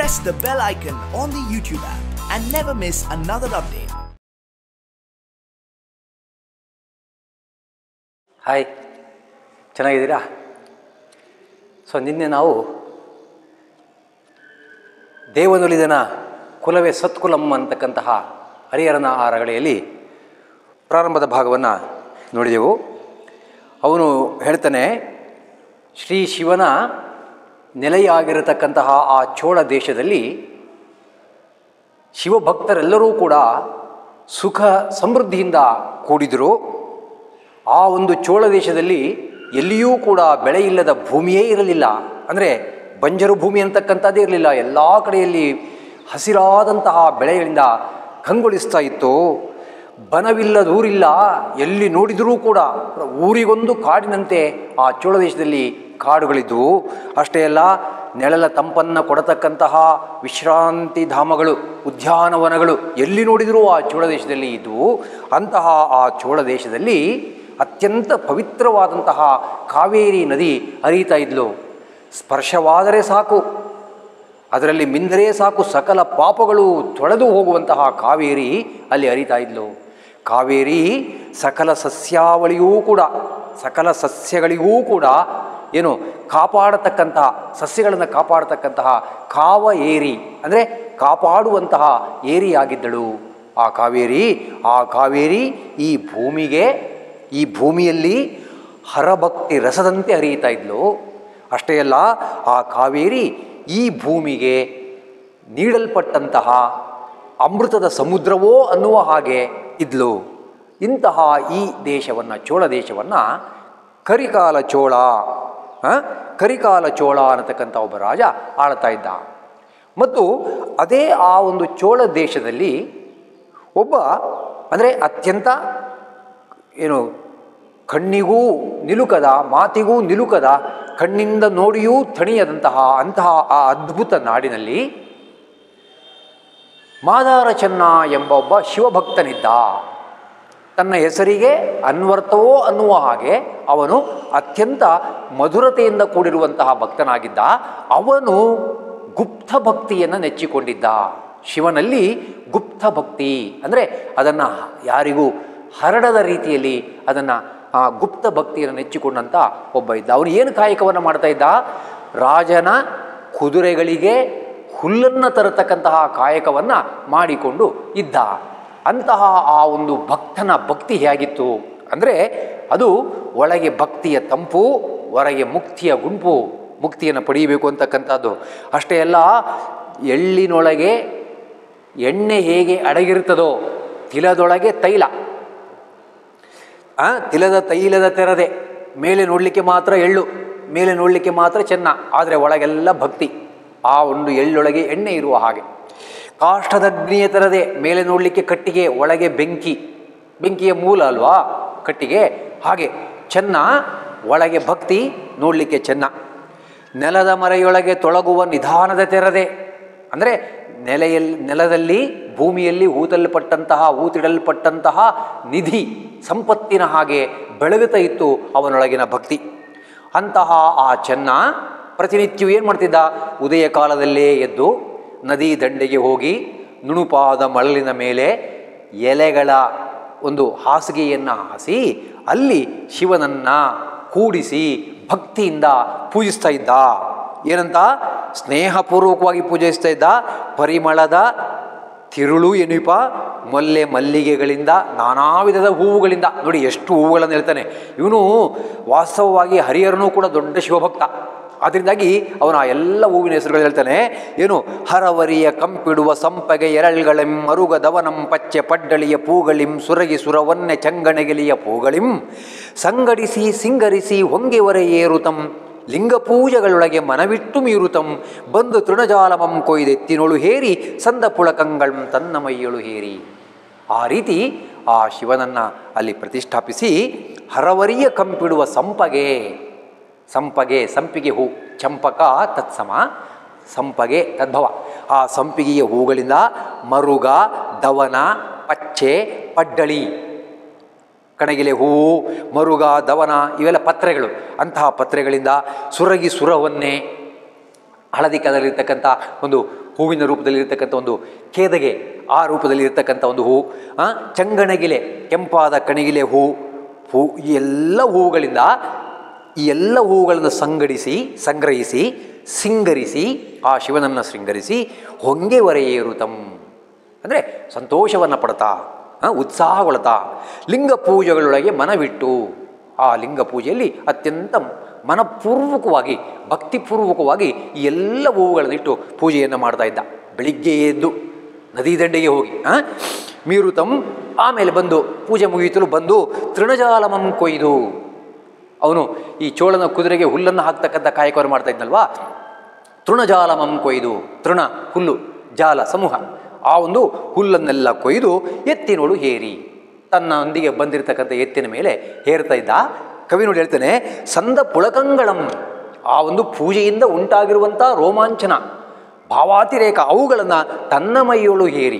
press the bell icon on the YouTube app and never miss another update. Hi ಚೆನ್ನಾಗಿದ್ದೀರಾ so ನಿನ್ನೆ ನಾವು ದೇವನುಲಿದನ ಕುಲವೇ ಸತ್ಕುಲಂ ಅಂತಕ್ಕಂತಹ ಹರಿಹರನ ಆರಗಳೆಯಲ್ಲಿ ಪ್ರಾರಂಭದ ಭಾಗವನ್ನು ನೋಡಿದೆವು ಅವನು ಹೇಳ್ತಾನೆ ಶ್ರೀ ಶಿವನ ನೆಲೆಯಾಗಿರತಕ್ಕಂತಹ ಆ ಚೋಳ ದೇಶದಲ್ಲಿ ಶಿವಭಕ್ತರೆಲ್ಲರೂ ಕೂಡ ಸುಖ ಸಮೃದ್ಧಿಯಿಂದ ಕೂಡಿದರು ಆ ಒಂದು ಚೋಳ ದೇಶದಲ್ಲಿ ಎಲ್ಲಿಯೂ ಕೂಡ ಬೆಳೆ ಇಲ್ಲದ ಭೂಮಿಯೇ ಇರಲಿಲ್ಲ ಅಂದರೆ ಬಂಜರು ಭೂಮಿ ಅಂತಕ್ಕಂಥದ್ದೇ ಇರಲಿಲ್ಲ ಎಲ್ಲ ಕಡೆಯಲ್ಲಿ ಹಸಿರಾದಂತಹ ಬೆಳೆಗಳಿಂದ ಕಂಗೊಳಿಸ್ತಾ ಇತ್ತು ಬನವಿಲ್ಲದ ಊರಿಲ್ಲ ಎಲ್ಲಿ ನೋಡಿದರೂ ಕೂಡ ಊರಿಗೊಂದು ಕಾಡಿನಂತೆ ಆ ಚೋಳ ದೇಶದಲ್ಲಿ ಕಾಡುಗಳಿದ್ದವು ಅಷ್ಟೇ ಅಲ್ಲ ನೆಳಲ ತಂಪನ್ನು ಕೊಡತಕ್ಕಂತಹ ವಿಶ್ರಾಂತಿ ಧಾಮಗಳು ಉದ್ಯಾನವನಗಳು ಎಲ್ಲಿ ನೋಡಿದರೂ ಆ ಚೋಳ ದೇಶದಲ್ಲಿ ಇದ್ದವು ಅಂತಹ ಆ ಚೋಳ ದೇಶದಲ್ಲಿ ಅತ್ಯಂತ ಪವಿತ್ರವಾದಂತಹ ಕಾವೇರಿ ನದಿ ಹರಿತಾ ಇದ್ಲು ಸ್ಪರ್ಶವಾದರೆ ಸಾಕು ಅದರಲ್ಲಿ ಮಿಂದರೆ ಸಾಕು ಸಕಲ ಪಾಪಗಳು ತೊಳೆದು ಹೋಗುವಂತಹ ಕಾವೇರಿ ಅಲ್ಲಿ ಹರಿತಾ ಇದ್ಲು ಕಾವೇರಿ ಸಕಲ ಸಸ್ಯಾವಳಿಯೂ ಕೂಡ ಸಕಲ ಸಸ್ಯಗಳಿಗೂ ಕೂಡ ಏನು ಕಾಪಾಡತಕ್ಕಂತಹ ಸಸ್ಯಗಳನ್ನು ಕಾಪಾಡತಕ್ಕಂತಹ ಕಾವ ಏರಿ ಅಂದರೆ ಕಾಪಾಡುವಂತಹ ಏರಿಯಾಗಿದ್ದಳು ಆ ಕಾವೇರಿ ಆ ಕಾವೇರಿ ಈ ಭೂಮಿಗೆ ಈ ಭೂಮಿಯಲ್ಲಿ ಹರಭಕ್ತಿ ರಸದಂತೆ ಹರಿಯುತ್ತಾ ಇದ್ಲು ಅಷ್ಟೇ ಅಲ್ಲ ಆ ಕಾವೇರಿ ಈ ಭೂಮಿಗೆ ನೀಡಲ್ಪಟ್ಟಂತಹ ಅಮೃತದ ಸಮುದ್ರವೋ ಅನ್ನುವ ಹಾಗೆ ಇದ್ಲು ಇಂತಹ ಈ ದೇಶವನ್ನು ಚೋಳ ದೇಶವನ್ನು ಕರಿಕಾಲ ಚೋಳ ಆ, ಕರಿಕಾಲ ಚೋಳ ಅನ್ನತಕ್ಕಂಥ ಒಬ್ಬ ರಾಜ ಆಳ್ತಾ ಇದ್ದ ಮತ್ತು ಅದೇ ಆ ಒಂದು ಚೋಳ ದೇಶದಲ್ಲಿ ಒಬ್ಬ ಅಂದರೆ ಅತ್ಯಂತ ಏನು ಕಣ್ಣಿಗೂ ನಿಲುಕದ ಮಾತಿಗೂ ನಿಲುಕದ ಕಣ್ಣಿಂದ ನೋಡಿಯೂ ತಣಿಯದಂತಹ ಅಂತಹ ಆ ಅದ್ಭುತ ನಾಡಿನಲ್ಲಿ ಮಾದಾರ ಚೆನ್ನ ಎಂಬ ಒಬ್ಬ ಶಿವಭಕ್ತನಿದ್ದ ತನ್ನ ಹೆಸರಿಗೆ ಅನ್ವರ್ಥವೋ ಅನ್ನುವ ಹಾಗೆ ಅವನು ಅತ್ಯಂತ ಮಧುರತೆಯಿಂದ ಕೂಡಿರುವಂತಹ ಭಕ್ತನಾಗಿದ್ದ ಅವನು ಗುಪ್ತ ಭಕ್ತಿಯನ್ನು ನೆಚ್ಚಿಕೊಂಡಿದ್ದ ಶಿವನಲ್ಲಿ ಗುಪ್ತ ಭಕ್ತಿ ಅಂದರೆ ಅದನ್ನು ಯಾರಿಗೂ ಹರಡದ ರೀತಿಯಲ್ಲಿ ಅದನ್ನು ಆ ಗುಪ್ತ ಭಕ್ತಿಯನ್ನು ನೆಚ್ಚಿಕೊಂಡಂಥ ಒಬ್ಬ ಇದ್ದ ಅವನು ಏನು ಕಾಯಕವನ್ನು ಮಾಡ್ತಾ ಇದ್ದ ರಾಜನ ಕುದುರೆಗಳಿಗೆ ಹುಲ್ಲನ್ನು ತರತಕ್ಕಂತಹ ಕಾಯಕವನ್ನು ಮಾಡಿಕೊಂಡು ಇದ್ದ ಅಂತಹ ಆ ಒಂದು ಭಕ್ತನ ಭಕ್ತಿ ಹೇಗಿತ್ತು ಅಂದರೆ ಅದು ಒಳಗೆ ಭಕ್ತಿಯ ತಂಪು ಹೊರಗೆ ಮುಕ್ತಿಯ ಗುಂಪು ಮುಕ್ತಿಯನ್ನು ಪಡೆಯಬೇಕು ಅಂತಕ್ಕಂಥದ್ದು ಅಷ್ಟೇ ಅಲ್ಲ ಎಳ್ಳಿನೊಳಗೆ ಎಣ್ಣೆ ಹೇಗೆ ಅಡಗಿರುತ್ತದೋ ತಿಲದೊಳಗೆ ತೈಲ ಆ ತಿಲದ ತೈಲದ ತೆರದೆ ಮೇಲೆ ನೋಡಲಿಕ್ಕೆ ಮಾತ್ರ ಎಳ್ಳು ಮೇಲೆ ನೋಡಲಿಕ್ಕೆ ಮಾತ್ರ ಚೆನ್ನ ಆದರೆ ಒಳಗೆಲ್ಲ ಭಕ್ತಿ ಆ ಒಂದು ಎಳ್ಳೊಳಗೆ ಎಣ್ಣೆ ಇರುವ ಹಾಗೆ ಕಾಷ್ಟದಗ್ನಿಯ ತೆರದೆ ಮೇಲೆ ನೋಡಲಿಕ್ಕೆ ಕಟ್ಟಿಗೆ ಒಳಗೆ ಬೆಂಕಿ ಬೆಂಕಿಯ ಮೂಲ ಅಲ್ವಾ ಕಟ್ಟಿಗೆ ಹಾಗೆ ಚೆನ್ನ ಒಳಗೆ ಭಕ್ತಿ ನೋಡಲಿಕ್ಕೆ ಚೆನ್ನ ನೆಲದ ಮರೆಯೊಳಗೆ ತೊಳಗುವ ನಿಧಾನದ ತೆರದೆ ಅಂದರೆ ನೆಲೆಯಲ್ಲಿ ನೆಲದಲ್ಲಿ ಭೂಮಿಯಲ್ಲಿ ಊತಲ್ಪಟ್ಟಂತಹ ಊತಿಡಲ್ಪಟ್ಟಂತಹ ನಿಧಿ ಸಂಪತ್ತಿನ ಹಾಗೆ ಬೆಳಗುತ್ತಾ ಇತ್ತು ಅವನೊಳಗಿನ ಭಕ್ತಿ ಅಂತಹ ಆ ಚೆನ್ನ ಪ್ರತಿನಿತ್ಯವೂ ಏನು ಮಾಡ್ತಿದ್ದ ಉದಯ ಕಾಲದಲ್ಲೇ ಎದ್ದು ನದಿ ದಂಡೆಗೆ ಹೋಗಿ ನುಣುಪಾದ ಮಳಲಿನ ಮೇಲೆ ಎಲೆಗಳ ಒಂದು ಹಾಸಿಗೆಯನ್ನು ಹಾಸಿ ಅಲ್ಲಿ ಶಿವನನ್ನು ಕೂಡಿಸಿ ಭಕ್ತಿಯಿಂದ ಪೂಜಿಸ್ತಾ ಇದ್ದ ಏನಂತ ಸ್ನೇಹಪೂರ್ವಕವಾಗಿ ಪೂಜಿಸ್ತಾ ಇದ್ದ ಪರಿಮಳದ ತಿರುಳು ಎನಿಪ ಮೊಲ್ಲೆ ಮಲ್ಲಿಗೆಗಳಿಂದ ನಾನಾ ವಿಧದ ಹೂವುಗಳಿಂದ ನೋಡಿ ಎಷ್ಟು ಹೂವುಗಳನ್ನು ಹೇಳ್ತಾನೆ ಇವನು ವಾಸ್ತವವಾಗಿ ಹರಿಹರನೂ ಕೂಡ ದೊಡ್ಡ ಶಿವಭಕ್ತ ಅದರಿಂದಾಗಿ ಅವನ ಆ ಎಲ್ಲ ಹೂವಿನ ಹೆಸರುಗಳು ಹೇಳ್ತಾನೆ ಏನು ಹರವರಿಯ ಕಂಪಿಡುವ ಸಂಪಗೆ ಎರಳ್ಗಳೆಂ ಮರುಗ ದವನಂ ಪಚ್ಚೆ ಪಡ್ಡಳಿಯ ಪೂಗಳಿಂ ಸುರಗಿ ಸುರವನ್ನೆ ಚಂಗಣೆಗೆಲಿಯ ಪೂಗಳಿಂ ಸಂಗಡಿಸಿ ಸಿಂಗರಿಸಿ ಹೊಂಗೆವರೆ ಏರುತಂ ಲಿಂಗ ಪೂಜೆಗಳೊಳಗೆ ಮನವಿಟ್ಟು ಮೀರುತಂ ಬಂದು ತೃಣಜಾಲಮಂ ಕೊಯ್ದೆತ್ತಿನೊಳು ಹೇರಿ ಸಂದ ಪುಳಕಂಗಳಂ ತನ್ನ ಮೈಯೊಳು ಹೇರಿ ಆ ರೀತಿ ಆ ಶಿವನನ್ನು ಅಲ್ಲಿ ಪ್ರತಿಷ್ಠಾಪಿಸಿ ಹರವರಿಯ ಕಂಪಿಡುವ ಸಂಪಗೆ ಸಂಪಗೆ ಸಂಪಿಗೆ ಹೂ ಚಂಪಕ ತತ್ಸಮ ಸಂಪಗೆ ತದ್ಭವ ಆ ಸಂಪಿಗೆಯ ಹೂಗಳಿಂದ ಮರುಗ ದವನ ಪಚ್ಚೆ ಪಡ್ಡಳಿ ಕಣಗಿಲೆ ಹೂವು ಮರುಗ ದವನ ಇವೆಲ್ಲ ಪತ್ರೆಗಳು ಅಂತಹ ಪತ್ರೆಗಳಿಂದ ಸುರಗಿ ಸುರವನ್ನೇ ಹಳದಿ ಕಲರಿರ್ತಕ್ಕಂಥ ಒಂದು ಹೂವಿನ ರೂಪದಲ್ಲಿ ಇರತಕ್ಕಂಥ ಒಂದು ಕೇದಗೆ ಆ ರೂಪದಲ್ಲಿ ಇರತಕ್ಕಂಥ ಒಂದು ಹೂ ಆ, ಚಂಗಣಗಿಲೆ ಕೆಂಪಾದ ಕಣಗಿಲೆ ಹೂ ಹೂ ಈ ಎಲ್ಲ ಹೂವುಗಳಿಂದ ಈ ಎಲ್ಲ ಹೂವುಗಳನ್ನು ಸಂಗಡಿಸಿ ಸಂಗ್ರಹಿಸಿ ಸಿಂಗರಿಸಿ ಆ ಶಿವನನ್ನು ಶೃಂಗರಿಸಿ ಹೊಂಗೆ ಹೊರೆಯೇರುತಂ ಅಂದರೆ ಸಂತೋಷವನ್ನು ಪಡ್ತಾ ಆ, ಉತ್ಸಾಹಗೊಳ್ತಾ ಲಿಂಗ ಪೂಜೆಗಳೊಳಗೆ ಮನವಿಟ್ಟು ಆ ಲಿಂಗ ಪೂಜೆಯಲ್ಲಿ ಅತ್ಯಂತ ಮನಪೂರ್ವಕವಾಗಿ ಭಕ್ತಿಪೂರ್ವಕವಾಗಿ ಈ ಎಲ್ಲ ಹೂವುಗಳನ್ನಿಟ್ಟು ಪೂಜೆಯನ್ನು ಮಾಡ್ತಾ ಇದ್ದ ಬೆಳಿಗ್ಗೆ ಎದ್ದು ನದಿ ದಂಡೆಗೆ ಹೋಗಿ ಆ, ಮೀರುತಂ ಆಮೇಲೆ ಬಂದು ಪೂಜೆ ಮುಗಿಯಿತಲು ಬಂದು ತೃಣಜಾಲಮಂ ಕೊಯ್ದು ಅವನು ಈ ಚೋಳನ ಕುದುರೆಗೆ ಹುಲ್ಲನ್ನು ಹಾಕ್ತಕ್ಕಂಥ ಕಾಯಕವನ್ನು ಮಾಡ್ತಾ ಇದ್ನಲ್ವಾ ತೃಣಜಾಲಮಂ ಕೊಯ್ದು ತೃಣ ಹುಲ್ಲು ಜಾಲ ಸಮೂಹ ಆ ಒಂದು ಹುಲ್ಲನ್ನೆಲ್ಲ ಕೊಯ್ದು ಎತ್ತಿನೋಳು ಹೇರಿ ತನ್ನೊಂದಿಗೆ ಬಂದಿರತಕ್ಕಂಥ ಎತ್ತಿನ ಮೇಲೆ ಹೇರ್ತಾ ಇದ್ದ ಕವಿ ನೋಡಿ ಹೇಳ್ತಾನೆ ಸಂದ ಪುಳಕಂಗಳಂ ಆ ಒಂದು ಪೂಜೆಯಿಂದ ಉಂಟಾಗಿರುವಂಥ ರೋಮಾಂಚನ ಭಾವಾತಿರೇಕ ಅವುಗಳನ್ನು ತನ್ನ ಮೈಯೊಳು ಹೇರಿ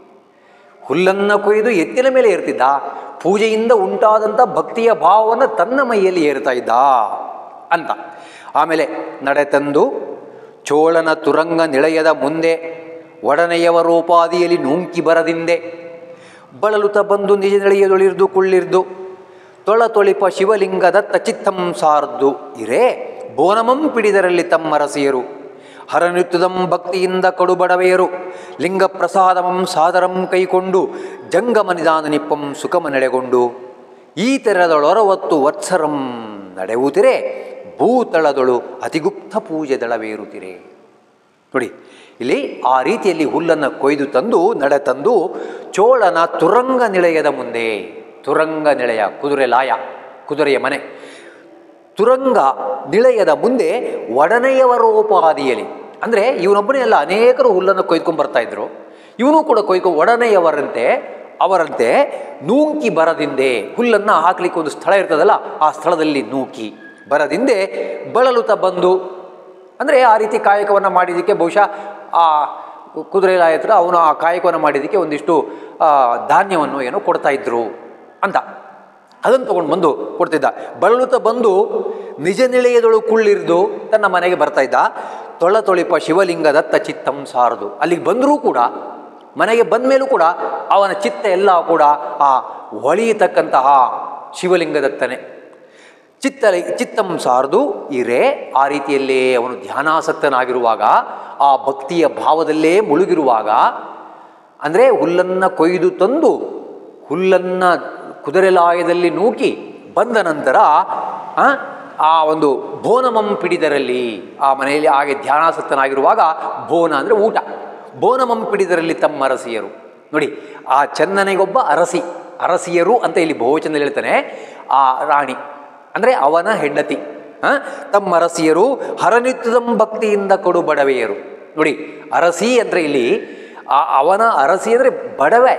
ಹುಲ್ಲನ್ನು ಕೊಯ್ದು ಎತ್ತಿನ ಮೇಲೆ ಏರ್ತಿದ್ದ ಪೂಜೆಯಿಂದ ಉಂಟಾದಂಥ ಭಕ್ತಿಯ ಭಾವವನ್ನು ತನ್ನ ಮೈಯಲ್ಲಿ ಏರ್ತಾ ಇದ್ದ ಅಂತ ಆಮೇಲೆ ನಡೆತಂದು ಚೋಳನ ತುರಂಗ ನಿಳಯದ ಮುಂದೆ ಒಡನೆಯವರೋಪಾದಿಯಲ್ಲಿ ನೂಂಕಿ ಬರದಿಂದೆ ಬಳಲುತ ಬಂದು ನಿಜ ನಿಳೆಯದೊಳಿರ್ದು ಕುಳ್ಳಿರ್ದು ತೊಳ ತೊಳಿಪ ಶಿವಲಿಂಗದತ್ತ ಚಿತ್ತಂ ಸಾರ್ದು ಇರೇ ಬೋನಮಂ ಪಿಡಿದರಲ್ಲಿ ತಮ್ಮ ರಸಿಯರು ಹರನಿತ್ಯದಂ ಭಕ್ತಿಯಿಂದ ಕಡುಬಡವೆಯರು ಲಿಂಗ ಪ್ರಸಾದಮಂ ಸಾದರಂ ಕೈಕೊಂಡು ಜಂಗಮ ನಿಧಾನ ನಿಪ್ಪಂ ಸುಖಮ ನೆಡೆಗೊಂಡು ಈ ತೆರದೊಳೊರವತ್ತು ವತ್ಸರಂ ನಡೆಯುತ್ತಿರೆ ಭೂತಳದೊಳು ಅತಿಗುಪ್ತ ಪೂಜೆ ದಳವೇರುತ್ತಿರೆ ನೋಡಿ ಇಲ್ಲಿ ಆ ರೀತಿಯಲ್ಲಿ ಹುಲ್ಲನ್ನು ಕೊಯ್ದು ತಂದು ನಡೆ ತಂದು ಚೋಳನ ತುರಂಗ ನಿಳಯದ ಮುಂದೆ ತುರಂಗ ನಿಳಯ ಕುದುರೆ ಲಾಯ ಕುದುರೆಯ ಮನೆ ತುರಂಗ ನಿಳಯದ ಮುಂದೆ ಒಡನೆಯವರೋಪಾದಿಯಲ್ಲಿ ಅಂದರೆ ಇವನೊಬ್ಬನೇ ಅಲ್ಲ ಅನೇಕರು ಹುಲ್ಲನ್ನು ಕೊಯ್ದುಕೊಂಡು ಬರ್ತಾ ಇದ್ರು ಇವನು ಕೂಡ ಕೊಯ್ಕೊ ಒಡನೆಯವರಂತೆ ಅವರಂತೆ ನೂಂಕಿ ಬರದಿಂದೆ ಹುಲ್ಲನ್ನು ಹಾಕ್ಲಿಕ್ಕೆ ಒಂದು ಸ್ಥಳ ಇರ್ತದಲ್ಲ ಆ ಸ್ಥಳದಲ್ಲಿ ನೂಕಿ ಬರದಿಂದೆ ಬಳಲುತ ಬಂದು ಅಂದರೆ ಆ ರೀತಿ ಕಾಯಕವನ್ನು ಮಾಡಿದ್ದಕ್ಕೆ ಬಹುಶಃ ಆ ಕುದುರೆ ಹತ್ರ ಅವನು ಆ ಕಾಯಕವನ್ನು ಮಾಡಿದ್ದಕ್ಕೆ ಒಂದಿಷ್ಟು ಆ, ಧಾನ್ಯವನ್ನು ಏನೋ ಕೊಡ್ತಾ ಇದ್ರು ಅಂತ ಅದನ್ನು ತೊಗೊಂಡು ಬಂದು ಕೊಡ್ತಿದ್ದ ಬಳಲುತ ಬಂದು ನಿಜ ನಿಳೆಯದೊಳು ಕುಳ್ಳಿರಿದು ತನ್ನ ಮನೆಗೆ ಬರ್ತಾ ಇದ್ದ ತೊಳ ತೊಳಿಪ ಶಿವಲಿಂಗದತ್ತ ಚಿತ್ತಂ ಸಾರದು ಅಲ್ಲಿಗೆ ಬಂದರೂ ಕೂಡ ಮನೆಗೆ ಬಂದ ಮೇಲೂ ಕೂಡ ಅವನ ಚಿತ್ತ ಎಲ್ಲ ಕೂಡ ಆ ಹೊಳೆಯತಕ್ಕಂತಹ ಶಿವಲಿಂಗದತ್ತನೇ ಚಿತ್ತ ಚಿತ್ತಂ ಸಾರದು ಇರೇ ಆ ರೀತಿಯಲ್ಲೇ ಅವನು ಧ್ಯಾನಾಸಕ್ತನಾಗಿರುವಾಗ ಆ ಭಕ್ತಿಯ ಭಾವದಲ್ಲೇ ಮುಳುಗಿರುವಾಗ ಅಂದರೆ ಹುಲ್ಲನ್ನು ಕೊಯ್ದು ತಂದು ಹುಲ್ಲನ್ನು ಕುದುರೆಲಾಯದಲ್ಲಿ ನೂಕಿ ಬಂದ ನಂತರ ಆ, ಆ ಒಂದು ಬೋನಮಂ ಪಿಡಿದರಲ್ಲಿ ಆ ಮನೆಯಲ್ಲಿ ಹಾಗೆ ಧ್ಯಾನಾಸಕ್ತನಾಗಿರುವಾಗ ಬೋನ ಅಂದರೆ ಊಟ ಬೋನಮಂ ಪಿಡಿದರಲ್ಲಿ ತಮ್ಮ ಅರಸಿಯರು ನೋಡಿ ಆ ಚನ್ನನಿಗೊಬ್ಬ ಅರಸಿ ಅರಸಿಯರು ಅಂತ ಇಲ್ಲಿ ಬಹುವಚನದಲ್ಲಿ ಹೇಳ್ತಾನೆ ಆ ರಾಣಿ ಅಂದರೆ ಅವನ ಹೆಂಡತಿ ಆ, ತಮ್ಮ ಅರಸಿಯರು ಹರನಿತ್ಯದಂ ಭಕ್ತಿಯಿಂದ ಕೊಡು ಬಡವೆಯರು ನೋಡಿ ಅರಸಿ ಅಂದರೆ ಇಲ್ಲಿ ಆ ಅವನ ಅರಸಿ ಅಂದರೆ ಬಡವೆ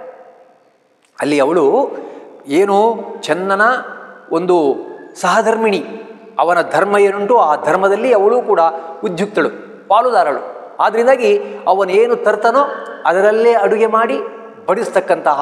ಅಲ್ಲಿ ಅವಳು ಏನು ಚನ್ನನ ಒಂದು ಸಹಧರ್ಮಿಣಿ ಅವನ ಧರ್ಮ ಏನುಂಟು ಆ ಧರ್ಮದಲ್ಲಿ ಅವಳು ಕೂಡ ಉದ್ಯುಕ್ತಳು ಪಾಲುದಾರಳು ಆದ್ದರಿಂದಾಗಿ ಅವನೇನು ತರ್ತಾನೋ ಅದರಲ್ಲೇ ಅಡುಗೆ ಮಾಡಿ ಬಡಿಸ್ತಕ್ಕಂತಹ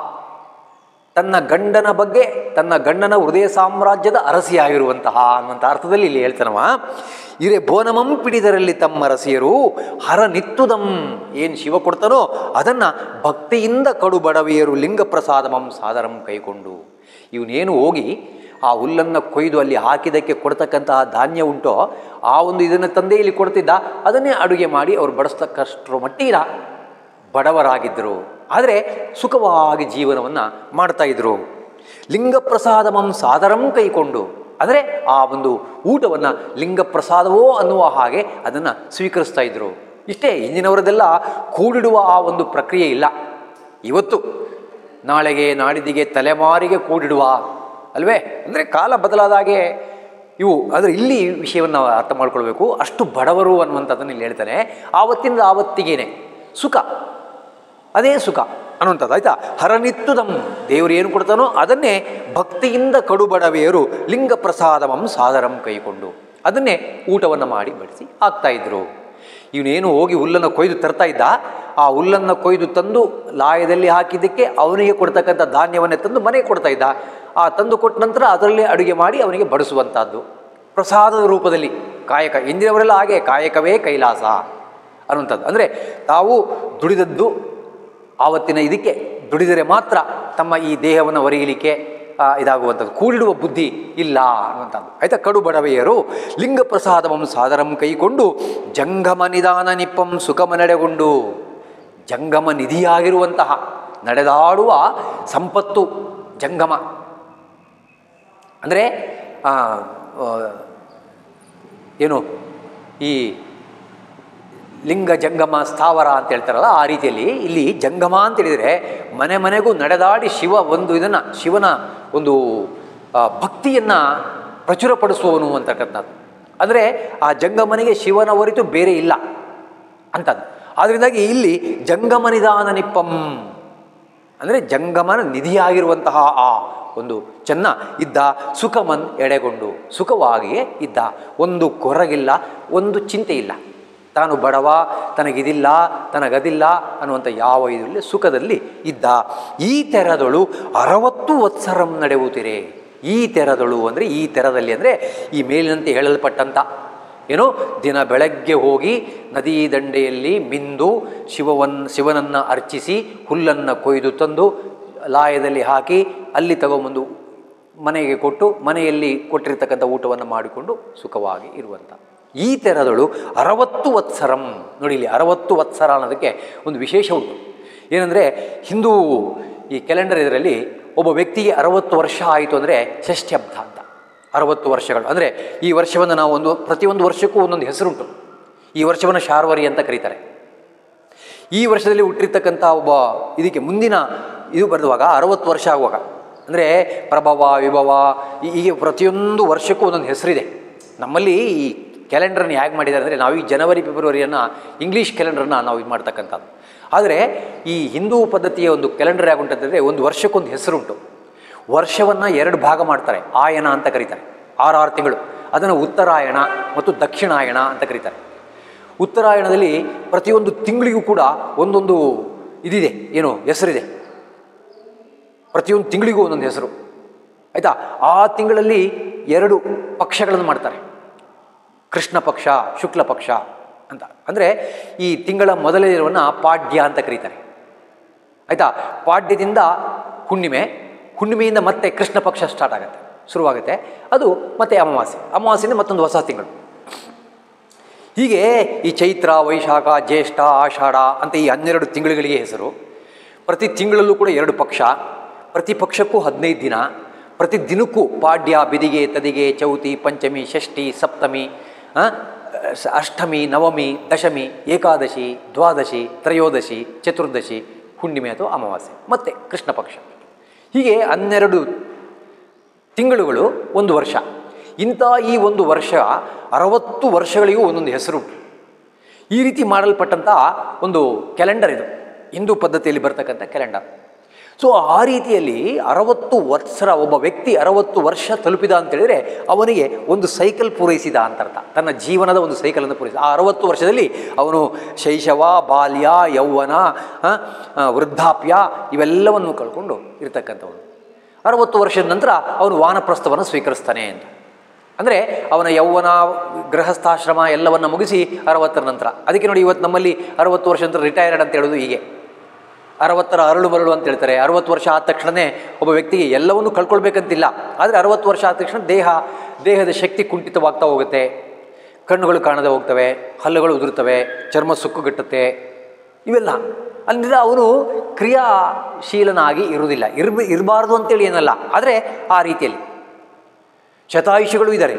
ತನ್ನ ಗಂಡನ ಬಗ್ಗೆ ತನ್ನ ಗಂಡನ ಹೃದಯ ಸಾಮ್ರಾಜ್ಯದ ಅರಸಿಯಾಗಿರುವಂತಹ ಅನ್ನುವಂಥ ಅರ್ಥದಲ್ಲಿ ಇಲ್ಲಿ ಹೇಳ್ತಾನವ ಇರೆ ಬೋನಮಂ ಪಿಡಿದರಲ್ಲಿ ತಮ್ಮ ಅರಸಿಯರು ಹರ ನಿತ್ತುದಂ ಏನು ಶಿವ ಕೊಡ್ತಾನೋ ಅದನ್ನು ಭಕ್ತಿಯಿಂದ ಕಡು ಬಡವೆಯರು ಲಿಂಗ ಪ್ರಸಾದಮಂ ಸಾದರಂ ಕೈಕೊಂಡು ಇವನೇನು ಹೋಗಿ ಆ ಹುಲ್ಲನ್ನು ಕೊಯ್ದು ಅಲ್ಲಿ ಹಾಕಿದ್ದಕ್ಕೆ ಕೊಡ್ತಕ್ಕಂತಹ ಧಾನ್ಯ ಉಂಟೋ ಆ ಒಂದು ಇದನ್ನು ತಂದೆ ಇಲ್ಲಿ ಕೊಡ್ತಿದ್ದ ಅದನ್ನೇ ಅಡುಗೆ ಮಾಡಿ ಅವ್ರು ಬಡಿಸ್ತಕ್ಕಷ್ಟರ ಮಟ್ಟಿನ ಬಡವರಾಗಿದ್ದರು ಆದರೆ ಸುಖವಾಗಿ ಜೀವನವನ್ನು ಮಾಡ್ತಾ ಇದ್ರು ಲಿಂಗ ಪ್ರಸಾದಮಂ ಸಾದರಂ ಕೈಕೊಂಡು ಅಂದರೆ ಆ ಒಂದು ಊಟವನ್ನು ಲಿಂಗ ಪ್ರಸಾದವೋ ಅನ್ನುವ ಹಾಗೆ ಅದನ್ನು ಸ್ವೀಕರಿಸ್ತಾ ಇದ್ರು ಇಷ್ಟೇ ಇಂದಿನವರದೆಲ್ಲ ಕೂಡಿಡುವ ಆ ಒಂದು ಪ್ರಕ್ರಿಯೆ ಇಲ್ಲ ಇವತ್ತು ನಾಳೆಗೆ ನಾಡಿದ್ದಿಗೆ ತಲೆಮಾರಿಗೆ ಕೂಡಿಡುವ ಅಲ್ವೇ ಅಂದರೆ ಕಾಲ ಬದಲಾದ ಹಾಗೆ ಇವು ಆದರೆ ಇಲ್ಲಿ ವಿಷಯವನ್ನು ನಾವು ಅರ್ಥ ಮಾಡ್ಕೊಳ್ಬೇಕು ಅಷ್ಟು ಬಡವರು ಅನ್ನುವಂಥದ್ದನ್ನು ಇಲ್ಲಿ ಹೇಳ್ತಾನೆ ಆವತ್ತಿಂದ ಆವತ್ತಿಗೇನೆ ಸುಖ ಅದೇ ಸುಖ ಅನ್ನುವಂಥದ್ದು ಆಯ್ತಾ ಹರನಿತ್ತುದಂ ದೇವರು ಏನು ಕೊಡ್ತಾನೋ ಅದನ್ನೇ ಭಕ್ತಿಯಿಂದ ಕಡುಬಡವೆಯರು ಲಿಂಗ ಪ್ರಸಾದಮಂ ಸಾದರಂ ಕೈಕೊಂಡು ಅದನ್ನೇ ಊಟವನ್ನು ಮಾಡಿ ಬಡಿಸಿ ಹಾಕ್ತಾ ಇದ್ರು ಇವನೇನು ಹೋಗಿ ಹುಲ್ಲನ್ನು ಕೊಯ್ದು ತರ್ತಾ ಇದ್ದ ಆ ಹುಲ್ಲನ್ನು ಕೊಯ್ದು ತಂದು ಲಾಯದಲ್ಲಿ ಹಾಕಿದ್ದಕ್ಕೆ ಅವನಿಗೆ ಕೊಡ್ತಕ್ಕಂಥ ಧಾನ್ಯವನ್ನೇ ತಂದು ಮನೆಗೆ ಕೊಡ್ತಾ ಇದ್ದ ಆ ತಂದು ಕೊಟ್ಟ ನಂತರ ಅದರಲ್ಲೇ ಅಡುಗೆ ಮಾಡಿ ಅವನಿಗೆ ಬಡಿಸುವಂಥದ್ದು ಪ್ರಸಾದದ ರೂಪದಲ್ಲಿ ಕಾಯಕ ಇಂದಿನವರೆಲ್ಲ ಹಾಗೆ ಕಾಯಕವೇ ಕೈಲಾಸ ಅನ್ನುವಂಥದ್ದು ಅಂದರೆ ತಾವು ದುಡಿದದ್ದು ಆವತ್ತಿನ ಇದಕ್ಕೆ ದುಡಿದರೆ ಮಾತ್ರ ತಮ್ಮ ಈ ದೇಹವನ್ನು ಒರೆಯಲಿಕ್ಕೆ ಆ, ಇದಾಗುವಂಥದ್ದು ಕೂಡಿಡುವ ಬುದ್ಧಿ ಇಲ್ಲ ಅನ್ನುವಂಥದ್ದು ಆಯಿತಾ ಕಡು ಬಡವೆಯರು ಲಿಂಗ ಪ್ರಸಾದವಂ ಸಾದರಂ ಕೈಕೊಂಡು ಜಂಗಮ ನಿಧಾನ ನಿಪ್ಪಂ ಸುಖಮ ನಡೆಗೊಂಡು ಜಂಗಮ ನಿಧಿಯಾಗಿರುವಂತಹ ನಡೆದಾಡುವ ಸಂಪತ್ತು ಜಂಗಮ ಅಂದರೆ ಏನು ಈ ಲಿಂಗ ಜಂಗಮ ಸ್ಥಾವರ ಅಂತ ಹೇಳ್ತಾರಲ್ಲ ಆ ರೀತಿಯಲ್ಲಿ ಇಲ್ಲಿ ಜಂಗಮ ಅಂತ ಹೇಳಿದರೆ ಮನೆ ಮನೆಗೂ ನಡೆದಾಡಿ ಶಿವ ಒಂದು ಇದನ್ನು ಶಿವನ ಒಂದು ಭಕ್ತಿಯನ್ನು ಪ್ರಚುರಪಡಿಸುವವನು ಅಂತಕ್ಕಂಥದ್ದು ಅಂದರೆ ಆ ಜಂಗಮನಿಗೆ ಶಿವನ ಹೊರಿತು ಬೇರೆ ಇಲ್ಲ ಅಂತದ್ದು ಆದ್ದರಿಂದಾಗಿ ಇಲ್ಲಿ ಜಂಗಮ ನಿಧಾನ ನಿಪ್ಪಂ ಅಂದರೆ ಜಂಗಮನ ನಿಧಿಯಾಗಿರುವಂತಹ ಆ ಒಂದು ಚೆನ್ನ ಇದ್ದ ಸುಖಮನ್ ಎಡೆಗೊಂಡು ಸುಖವಾಗಿಯೇ ಇದ್ದ ಒಂದು ಕೊರಗಿಲ್ಲ ಒಂದು ಚಿಂತೆ ಇಲ್ಲ ತಾನು ಬಡವ ತನಗಿದಿಲ್ಲ ತನಗದಿಲ್ಲ ಅನ್ನುವಂಥ ಯಾವ ಇದರಲ್ಲಿ ಸುಖದಲ್ಲಿ ಇದ್ದ ಈ ತೆರದೊಳು ಅರವತ್ತು ವತ್ಸರಂ ನಡೆಯುತ್ತಿರೆ ಈ ತೆರದೊಳು ಅಂದರೆ ಈ ತೆರದಲ್ಲಿ ಅಂದರೆ ಈ ಮೇಲಿನಂತೆ ಹೇಳಲ್ಪಟ್ಟಂಥ ಏನು ದಿನ ಬೆಳಗ್ಗೆ ಹೋಗಿ ನದಿ ದಂಡೆಯಲ್ಲಿ ಮಿಂದು ಶಿವವನ್ ಶಿವನನ್ನು ಅರ್ಚಿಸಿ ಹುಲ್ಲನ್ನು ಕೊಯ್ದು ತಂದು ಲಾಯದಲ್ಲಿ ಹಾಕಿ ಅಲ್ಲಿ ತಗೊಂಬಂದು ಮನೆಗೆ ಕೊಟ್ಟು ಮನೆಯಲ್ಲಿ ಕೊಟ್ಟಿರ್ತಕ್ಕಂಥ ಊಟವನ್ನು ಮಾಡಿಕೊಂಡು ಸುಖವಾಗಿ ಇರುವಂಥ ಈ ತೆರದಳು ಅರವತ್ತು ವತ್ಸರಂ ನೋಡಿ ಇಲ್ಲಿ ಅರವತ್ತು ವತ್ಸರ ಅನ್ನೋದಕ್ಕೆ ಒಂದು ವಿಶೇಷ ಉಂಟು ಏನಂದರೆ ಹಿಂದೂ ಈ ಕ್ಯಾಲೆಂಡರ್ ಇದರಲ್ಲಿ ಒಬ್ಬ ವ್ಯಕ್ತಿಗೆ ಅರವತ್ತು ವರ್ಷ ಆಯಿತು ಅಂದರೆ ಷಷ್ಠ್ಯಬ್ಧ ಅಂತ ಅರವತ್ತು ವರ್ಷಗಳು ಅಂದರೆ ಈ ವರ್ಷವನ್ನು ನಾವು ಒಂದು ಪ್ರತಿಯೊಂದು ವರ್ಷಕ್ಕೂ ಒಂದೊಂದು ಹೆಸರುಂಟು ಈ ವರ್ಷವನ್ನು ಶಾರ್ವರಿ ಅಂತ ಕರೀತಾರೆ ಈ ವರ್ಷದಲ್ಲಿ ಹುಟ್ಟಿರ್ತಕ್ಕಂಥ ಒಬ್ಬ ಇದಕ್ಕೆ ಮುಂದಿನ ಇದು ಬರೆದುವಾಗ ಅರವತ್ತು ವರ್ಷ ಆಗುವಾಗ ಅಂದರೆ ಪ್ರಭವ ವಿಭವ ಈ- ಹೀಗೆ ಪ್ರತಿಯೊಂದು ವರ್ಷಕ್ಕೂ ಒಂದೊಂದು ಹೆಸರಿದೆ ನಮ್ಮಲ್ಲಿ ಈ ಕ್ಯಾಲೆಂಡರ್ನ ಹೇಗೆ ಮಾಡಿದ್ದಾರೆ ಅಂದರೆ ನಾವು ಈ ಜನವರಿ ಫೆಬ್ರವರಿಯನ್ನು ಇಂಗ್ಲೀಷ್ ಕ್ಯಾಲೆಂಡರ್ನ ನಾವು ಇದು ಮಾಡ್ತಕ್ಕಂಥದ್ದು ಆದರೆ ಈ ಹಿಂದೂ ಪದ್ಧತಿಯ ಒಂದು ಕ್ಯಾಲೆಂಡರ್ ಹೇಗೆ ಉಂಟಂತಂದರೆ ಒಂದು ವರ್ಷಕ್ಕೊಂದು ಹೆಸರುಂಟು ವರ್ಷವನ್ನು ಎರಡು ಭಾಗ ಮಾಡ್ತಾರೆ ಆಯನ ಅಂತ ಕರೀತಾರೆ ಆರಾರು ತಿಂಗಳು ಅದನ್ನು ಉತ್ತರಾಯಣ ಮತ್ತು ದಕ್ಷಿಣಾಯಣ ಅಂತ ಕರೀತಾರೆ ಉತ್ತರಾಯಣದಲ್ಲಿ ಪ್ರತಿಯೊಂದು ತಿಂಗಳಿಗೂ ಕೂಡ ಒಂದೊಂದು ಇದಿದೆ ಏನು ಹೆಸರಿದೆ ಪ್ರತಿಯೊಂದು ತಿಂಗಳಿಗೂ ಒಂದೊಂದು ಹೆಸರು ಆಯಿತಾ ಆ ತಿಂಗಳಲ್ಲಿ ಎರಡು ಪಕ್ಷಗಳನ್ನು ಮಾಡ್ತಾರೆ ಕೃಷ್ಣ ಪಕ್ಷ ಶುಕ್ಲ ಪಕ್ಷ ಅಂತ ಅಂದರೆ ಈ ತಿಂಗಳ ಮೊದಲನೇವನ್ನು ಪಾಡ್ಯ ಅಂತ ಕರೀತಾರೆ ಆಯಿತಾ ಪಾಡ್ಯದಿಂದ ಹುಣ್ಣಿಮೆ ಹುಣ್ಣಿಮೆಯಿಂದ ಮತ್ತೆ ಕೃಷ್ಣ ಪಕ್ಷ ಸ್ಟಾರ್ಟ್ ಆಗುತ್ತೆ ಶುರುವಾಗುತ್ತೆ ಅದು ಮತ್ತೆ ಅಮಾವಾಸ್ಯೆ ಅಮಾವಾಸ್ಯೆಯಿಂದ ಮತ್ತೊಂದು ಹೊಸ ತಿಂಗಳು ಹೀಗೆ ಈ ಚೈತ್ರ ವೈಶಾಖ ಜ್ಯೇಷ್ಠ ಆಷಾಢ ಅಂತ ಈ ಹನ್ನೆರಡು ತಿಂಗಳುಗಳಿಗೆ ಹೆಸರು ಪ್ರತಿ ತಿಂಗಳಲ್ಲೂ ಕೂಡ ಎರಡು ಪಕ್ಷ ಪ್ರತಿ ಪಕ್ಷಕ್ಕೂ ಹದಿನೈದು ದಿನ ಪ್ರತಿ ದಿನಕ್ಕೂ ಪಾಡ್ಯ ಬಿದಿಗೆ ತದಿಗೆ ಚೌತಿ ಪಂಚಮಿ ಷಷ್ಠಿ ಸಪ್ತಮಿ ಆ, ಸ- ಅಷ್ಟಮಿ ನವಮಿ ದಶಮಿ ಏಕಾದಶಿ ದ್ವಾದಶಿ ತ್ರಯೋದಶಿ ಚತುರ್ದಶಿ ಹುಣ್ಣಿಮೆ ಅಥವಾ ಅಮಾವಾಸ್ಯೆ ಮತ್ತು ಕೃಷ್ಣ ಪಕ್ಷ ಹೀಗೆ ಹನ್ನೆರಡು ತಿಂಗಳುಗಳು ಒಂದು ವರ್ಷ ಇಂಥ ಈ ಒಂದು ವರ್ಷ ಅರವತ್ತು ವರ್ಷಗಳಿಗೂ ಒಂದೊಂದು ಹೆಸರುಂಟು ಈ ರೀತಿ ಮಾಡಲ್ಪಟ್ಟಂಥ ಒಂದು ಕ್ಯಾಲೆಂಡರ್ ಇದು ಹಿಂದೂ ಪದ್ಧತಿಯಲ್ಲಿ ಬರ್ತಕ್ಕಂಥ ಕ್ಯಾಲೆಂಡರ್ ಸೊ ಆ ರೀತಿಯಲ್ಲಿ ಅರವತ್ತು ವರ್ಷರ ಒಬ್ಬ ವ್ಯಕ್ತಿ ಅರವತ್ತು ವರ್ಷ ತಲುಪಿದ ಅಂತೇಳಿದರೆ ಅವನಿಗೆ ಒಂದು ಸೈಕಲ್ ಪೂರೈಸಿದ ಅಂತ ಅರ್ಥ ತನ್ನ ಜೀವನದ ಒಂದು ಸೈಕಲನ್ನು ಪೂರೈಸಿದ ಆ ಅರವತ್ತು ವರ್ಷದಲ್ಲಿ ಅವನು ಶೈಶವ ಬಾಲ್ಯ ಯೌವನ ಆ, ಆ, ವೃದ್ಧಾಪ್ಯ ಇವೆಲ್ಲವನ್ನು ಕಳ್ಕೊಂಡು ಇರ್ತಕ್ಕಂಥವನು ಅರವತ್ತು ವರ್ಷದ ನಂತರ ಅವನು ವಾನಪ್ರಸ್ಥವನ್ನು ಸ್ವೀಕರಿಸ್ತಾನೆ ಅಂತ ಅಂದರೆ ಅವನ ಯೌವನ ಗೃಹಸ್ಥಾಶ್ರಮ ಎಲ್ಲವನ್ನು ಮುಗಿಸಿ ಅರವತ್ತರ ನಂತರ ಅದಕ್ಕೆ ನೋಡಿ ಇವತ್ತು ನಮ್ಮಲ್ಲಿ ಅರವತ್ತು ವರ್ಷ ನಂತರ ರಿಟೈರ್ಡ್ ಅಂತ ಹೇಳೋದು ಹೀಗೆ ಅರವತ್ತರ ಅರಳು ಮರಳು ಅಂತ ಹೇಳ್ತಾರೆ ಅರವತ್ತು ವರ್ಷ ಆದ ತಕ್ಷಣವೇ ಒಬ್ಬ ವ್ಯಕ್ತಿಗೆ ಎಲ್ಲವನ್ನೂ ಕಳ್ಕೊಳ್ಬೇಕಂತಿಲ್ಲ ಆದರೆ ಅರವತ್ತು ವರ್ಷ ಆದ ತಕ್ಷಣ ದೇಹ ದೇಹದ ಶಕ್ತಿ ಕುಂಠಿತವಾಗ್ತಾ ಹೋಗುತ್ತೆ ಕಣ್ಣುಗಳು ಕಾಣದೆ ಹೋಗ್ತವೆ ಹಲ್ಲುಗಳು ಉದುರ್ತವೆ ಚರ್ಮ ಸುಕ್ಕುಗಟ್ಟುತ್ತೆ ಇವೆಲ್ಲ ಅಂದರೆ ಅವನು ಕ್ರಿಯಾಶೀಲನಾಗಿ ಇರುವುದಿಲ್ಲ ಇರ್ಬ ಇರಬಾರ್ದು ಅಂತೇಳಿ ಏನಲ್ಲ ಆದರೆ ಆ ರೀತಿಯಲ್ಲಿ ಶತಾಯುಷಿಗಳು ಇದ್ದಾರೆ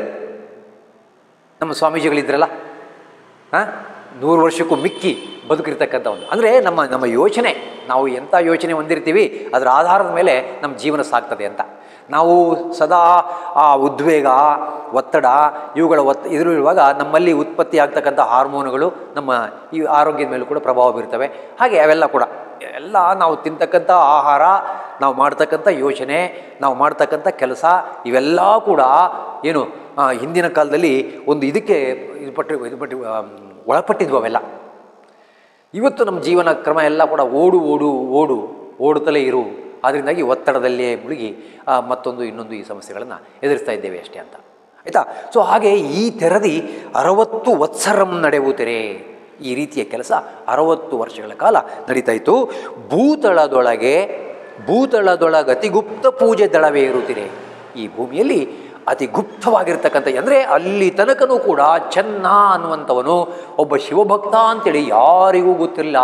ನಮ್ಮ ಸ್ವಾಮೀಜಿಗಳಿದ್ರಲ್ಲ ಹಾಂ ನೂರು ವರ್ಷಕ್ಕೂ ಮಿಕ್ಕಿ ಬದುಕಿರ್ತಕ್ಕಂಥವನು ಅಂದರೆ ನಮ್ಮ ನಮ್ಮ ಯೋಚನೆ ನಾವು ಎಂಥ ಯೋಚನೆ ಹೊಂದಿರ್ತೀವಿ ಅದರ ಆಧಾರದ ಮೇಲೆ ನಮ್ಮ ಜೀವನ ಸಾಗ್ತದೆ ಅಂತ ನಾವು ಸದಾ ಆ ಉದ್ವೇಗ ಒತ್ತಡ ಇವುಗಳ ಒತ್ತ ಇರುವಾಗ ನಮ್ಮಲ್ಲಿ ಉತ್ಪತ್ತಿ ಆಗ್ತಕ್ಕಂಥ ಹಾರ್ಮೋನುಗಳು ನಮ್ಮ ಈ ಆರೋಗ್ಯದ ಮೇಲೂ ಕೂಡ ಪ್ರಭಾವ ಬೀರ್ತವೆ ಹಾಗೆ ಅವೆಲ್ಲ ಕೂಡ ಎಲ್ಲ ನಾವು ತಿಂತಕ್ಕಂಥ ಆಹಾರ ನಾವು ಮಾಡ್ತಕ್ಕಂಥ ಯೋಚನೆ ನಾವು ಮಾಡ್ತಕ್ಕಂಥ ಕೆಲಸ ಇವೆಲ್ಲ ಕೂಡ ಏನು ಆ, ಹಿಂದಿನ ಕಾಲದಲ್ಲಿ ಒಂದು ಇದಕ್ಕೆ ಇದು ಪಟ್ಟು ಇದು ಪಟ್ಟು ಆ, ಒಳಪಟ್ಟಿದ್ವು ಅವೆಲ್ಲ ಇವತ್ತು ನಮ್ಮ ಜೀವನ ಕ್ರಮ ಎಲ್ಲ ಕೂಡ ಓಡು ಓಡು ಓಡು ಓಡುತ್ತಲೇ ಇರು ಅದರಿಂದಾಗಿ ಒತ್ತಡದಲ್ಲೇ ಮುಳುಗಿ ಆ, ಮತ್ತೊಂದು ಇನ್ನೊಂದು ಈ ಸಮಸ್ಯೆಗಳನ್ನು ಎದುರಿಸ್ತಾ ಇದ್ದೇವೆ ಅಷ್ಟೇ ಅಂತ ಆಯಿತಾ ಸೊ ಹಾಗೆ ಈ ತೆರದಿ ಅರವತ್ತು ವತ್ಸರಂ ನಡೆಯುತ್ತಾರೆ ಈ ರೀತಿಯ ಕೆಲಸ ಅರವತ್ತು ವರ್ಷಗಳ ಕಾಲ ನಡೀತಾ ಇತ್ತು ಭೂತಳದೊಳಗೆ ಭೂತಳದೊಳಗೆ ಅತಿ ಗುಪ್ತ ಪೂಜೆ ದಳವೇ ಇರುತ್ತೀರಿ ಈ ಭೂಮಿಯಲ್ಲಿ ಅತಿ ಗುಪ್ತವಾಗಿರ್ತಕ್ಕಂಥ ಅಂದರೆ ಅಲ್ಲಿ ತನಕನೂ ಕೂಡ ಚೆನ್ನ ಅನ್ನುವಂಥವನು ಒಬ್ಬ ಶಿವಭಕ್ತ ಅಂತೇಳಿ ಯಾರಿಗೂ ಗೊತ್ತಿಲ್ಲ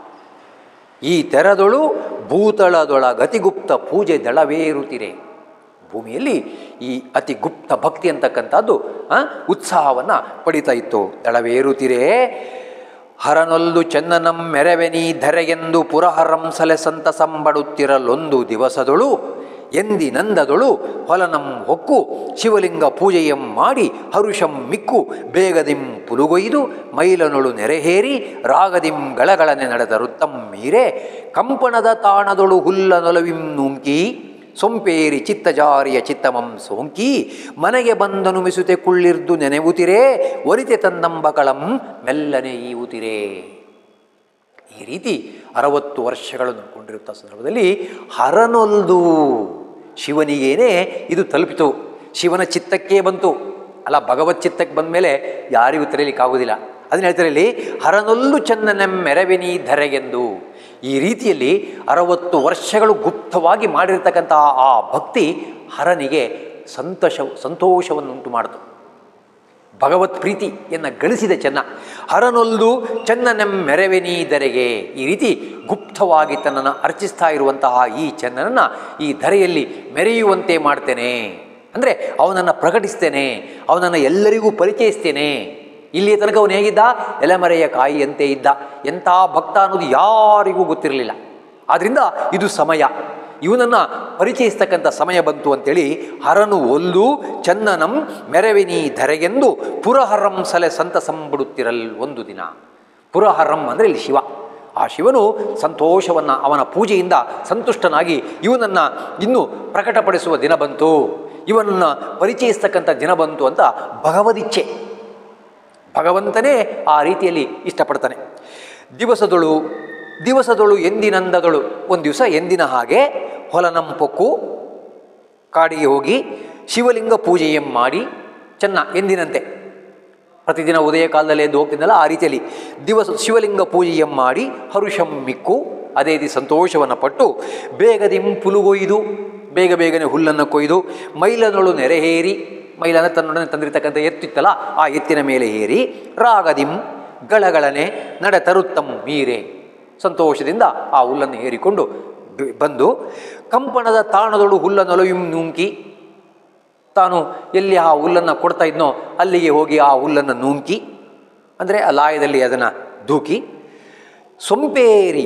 ಈ ತೆರದೊಳು ಭೂತಳದೊಳಗ ಅತಿಗುಪ್ತ ಪೂಜೆ ದಳವೇ ಇರುತ್ತೀರೆ ಭೂಮಿಯಲ್ಲಿ ಈ ಅತಿ ಗುಪ್ತ ಭಕ್ತಿ ಅಂತಕ್ಕಂಥದ್ದು ಉತ್ಸಾಹವನ್ನು ಪಡಿತಾ ಇತ್ತು ದಳವೇ ಇರುತ್ತೀರೇ ಹರನೊಲ್ದು ಚೆನ್ನನಂ ಮೆರವೆನಿ ಧರೆಗೆಂದು ಪುರಹರಂ ಸಲೆ ಸಂತಸಂಬಡುತ್ತಿರಲೊಂದು ದಿವಸದೊಳು ಎಂದಿನಂದದೊಳು ಹೊಲನಂ ಹೊಕ್ಕು ಶಿವಲಿಂಗ ಪೂಜೆಯಂ ಮಾಡಿ ಹರುಷಂ ಮಿಕ್ಕು ಬೇಗದಿಂ ಪುಲುಗೊಯ್ದು ಮೈಲನೊಳು ನೆರೆಹೇರಿ ರಾಗದಿಂ ಗಳಗಳನೆ ನಡೆದರುತ್ತಂ ಮೀರೆ ಕಂಪಣದ ತಾಣದೊಳು ಹುಲ್ಲನೊಲವಿಂ ನೂಂಕಿ ಸೊಂಪೇರಿ ಚಿತ್ತಜಾರಿಯ ಚಿತ್ತಮಂ ಸೋಂಕಿ ಮನೆಗೆ ಬಂದನು ಮಿಸುತೆ ಕುಳ್ಳಿರ್ದು ನೆನೆವುತಿರೇ ಒರಿತೆ ತಂದಂಬಕಳಂ ಮೆಲ್ಲನೆ ಈವುತಿರೇ ಈ ರೀತಿ ಅರವತ್ತು ವರ್ಷಗಳನ್ನು ಕೊಂಡಿರುತ್ತ ಸಂದರ್ಭದಲ್ಲಿ ಹರನೊಲ್ದು ಶಿವನಿಗೇನೆ ಇದು ತಲುಪಿತು ಶಿವನ ಚಿತ್ತಕ್ಕೆ ಬಂತು ಅಲ್ಲ ಭಗವತ್ ಚಿತ್ತಕ್ಕೆ ಬಂದ ಮೇಲೆ ಯಾರಿಗೂ ತೆರೀಲಿಕ್ಕಾಗೋದಿಲ್ಲ ಅದನ್ನ ಹೇಳ್ತಾರೆ ಇಲ್ಲಿ ಹರನೊಲ್ಲು ಚಂದನೆಂ ಮೆರವೆನಿ ಧರೆಗೆಂದು ಈ ರೀತಿಯಲ್ಲಿ ಅರವತ್ತು ವರ್ಷಗಳು ಗುಪ್ತವಾಗಿ ಮಾಡಿರ್ತಕ್ಕಂಥ ಆ ಭಕ್ತಿ ಹರನಿಗೆ ಸಂತೋಷ ಸಂತೋಷವನ್ನುಂಟು ಮಾಡಿತು ಭಗವತ್ ಪ್ರೀತಿಯನ್ನು ಗಳಿಸಿದ ಚೆನ್ನ ಹರನೊಲ್ದು ಚನ್ನನೆಂ ಮೆರವೆನೀದರೆಗೆ ಈ ರೀತಿ ಗುಪ್ತವಾಗಿ ತನ್ನನ್ನು ಅರ್ಚಿಸ್ತಾ ಇರುವಂತಹ ಈ ಚನ್ನನನ್ನು ಈ ಧರೆಯಲ್ಲಿ ಮೆರೆಯುವಂತೆ ಮಾಡ್ತೇನೆ ಅಂದರೆ ಅವನನ್ನು ಪ್ರಕಟಿಸ್ತೇನೆ ಅವನನ್ನು ಎಲ್ಲರಿಗೂ ಪರಿಚಯಿಸ್ತೇನೆ ಇಲ್ಲಿಯ ತನಕ ಅವನು ಹೇಗಿದ್ದ ಎಲೆಮರೆಯ ಕಾಯಿಯಂತೆ ಇದ್ದ ಎಂಥ ಭಕ್ತ ಅನ್ನೋದು ಯಾರಿಗೂ ಗೊತ್ತಿರಲಿಲ್ಲ ಆದ್ದರಿಂದ ಇದು ಸಮಯ ಇವನನ್ನು ಪರಿಚಯಿಸ್ತಕ್ಕಂಥ ಸಮಯ ಬಂತು ಅಂತೇಳಿ ಹರನು ಒಲ್ಲು ಚನ್ನನಂ ಮೆರವಿನಿ ಧರೆಗೆಂದು ಪುರಹರಂ ಸಲೆ ಸಂತಸಂಬಿಡುತ್ತಿರಲ್ ಒಂದು ದಿನ ಪುರಹರಂ ಅಂದರೆ ಇಲ್ಲಿ ಶಿವ ಆ ಶಿವನು ಸಂತೋಷವನ್ನು ಅವನ ಪೂಜೆಯಿಂದ ಸಂತುಷ್ಟನಾಗಿ ಇವನನ್ನು ಇನ್ನೂ ಪ್ರಕಟಪಡಿಸುವ ದಿನ ಬಂತು ಇವನನ್ನು ಪರಿಚಯಿಸ್ತಕ್ಕಂಥ ದಿನ ಬಂತು ಅಂತ ಭಗವದಿಚ್ಛೆ ಭಗವಂತನೇ ಆ ರೀತಿಯಲ್ಲಿ ಇಷ್ಟಪಡ್ತಾನೆ ದಿವಸದೊಳು ದಿವಸದೊಳು ಎಂದಿನಂದದಳು ಒಂದು ದಿವಸ ಎಂದಿನ ಹಾಗೆ ಹೊಲನಂಪೊಕ್ಕು ಕಾಡಿಗೆ ಹೋಗಿ ಶಿವಲಿಂಗ ಪೂಜೆಯಂ ಮಾಡಿ ಚೆನ್ನ ಎಂದಿನಂತೆ ಪ್ರತಿದಿನ ಉದಯ ಕಾಲದಲ್ಲಿ ಎದ್ದು ಹೋಗ್ತಿದ್ದಲ್ಲ ಆ ರೀತಿಯಲ್ಲಿ ದಿವಸ ಶಿವಲಿಂಗ ಪೂಜೆಯಂ ಮಾಡಿ ಹರುಷಂ ಮಿಕ್ಕು ಅದೇ ರೀತಿ ಸಂತೋಷವನ್ನು ಪಟ್ಟು ಬೇಗದಿಂ ಪುಲುಗೊಯ್ದು ಬೇಗ ಬೇಗನೆ ಹುಲ್ಲನ್ನು ಕೊಯ್ದು ಮೈಲನೊಳು ನೆರೆಹೇರಿ ಮೈಲನ ತನ್ನೊಡನೆ ತಂದಿರತಕ್ಕಂಥ ಎತ್ತಿತ್ತಲ್ಲ ಆ ಎತ್ತಿನ ಮೇಲೆ ಏರಿ ರಾಗದಿಂ ಗಳಗಳನೆ ನಡೆ ತರುತ್ತಂ ಮೀರೆ ಸಂತೋಷದಿಂದ ಆ ಹುಲ್ಲನ್ನು ಏರಿಕೊಂಡು ಬ- ಬಂದು ಕಂಪಣದ ತಾಣದೊಳು ಹುಲ್ಲನೊಲವಿಂ ನೂಂಕಿ ತಾನು ಎಲ್ಲಿ ಆ ಹುಲ್ಲನ್ನು ಕೊಡ್ತಾ ಇದ್ನೋ ಅಲ್ಲಿಗೆ ಹೋಗಿ ಆ ಹುಲ್ಲನ್ನು ನೂಂಕಿ ಅಂದರೆ ಆ ಲಾಯದಲ್ಲಿ ಅದನ್ನು ದೂಕಿ ಸೊಂಪೇರಿ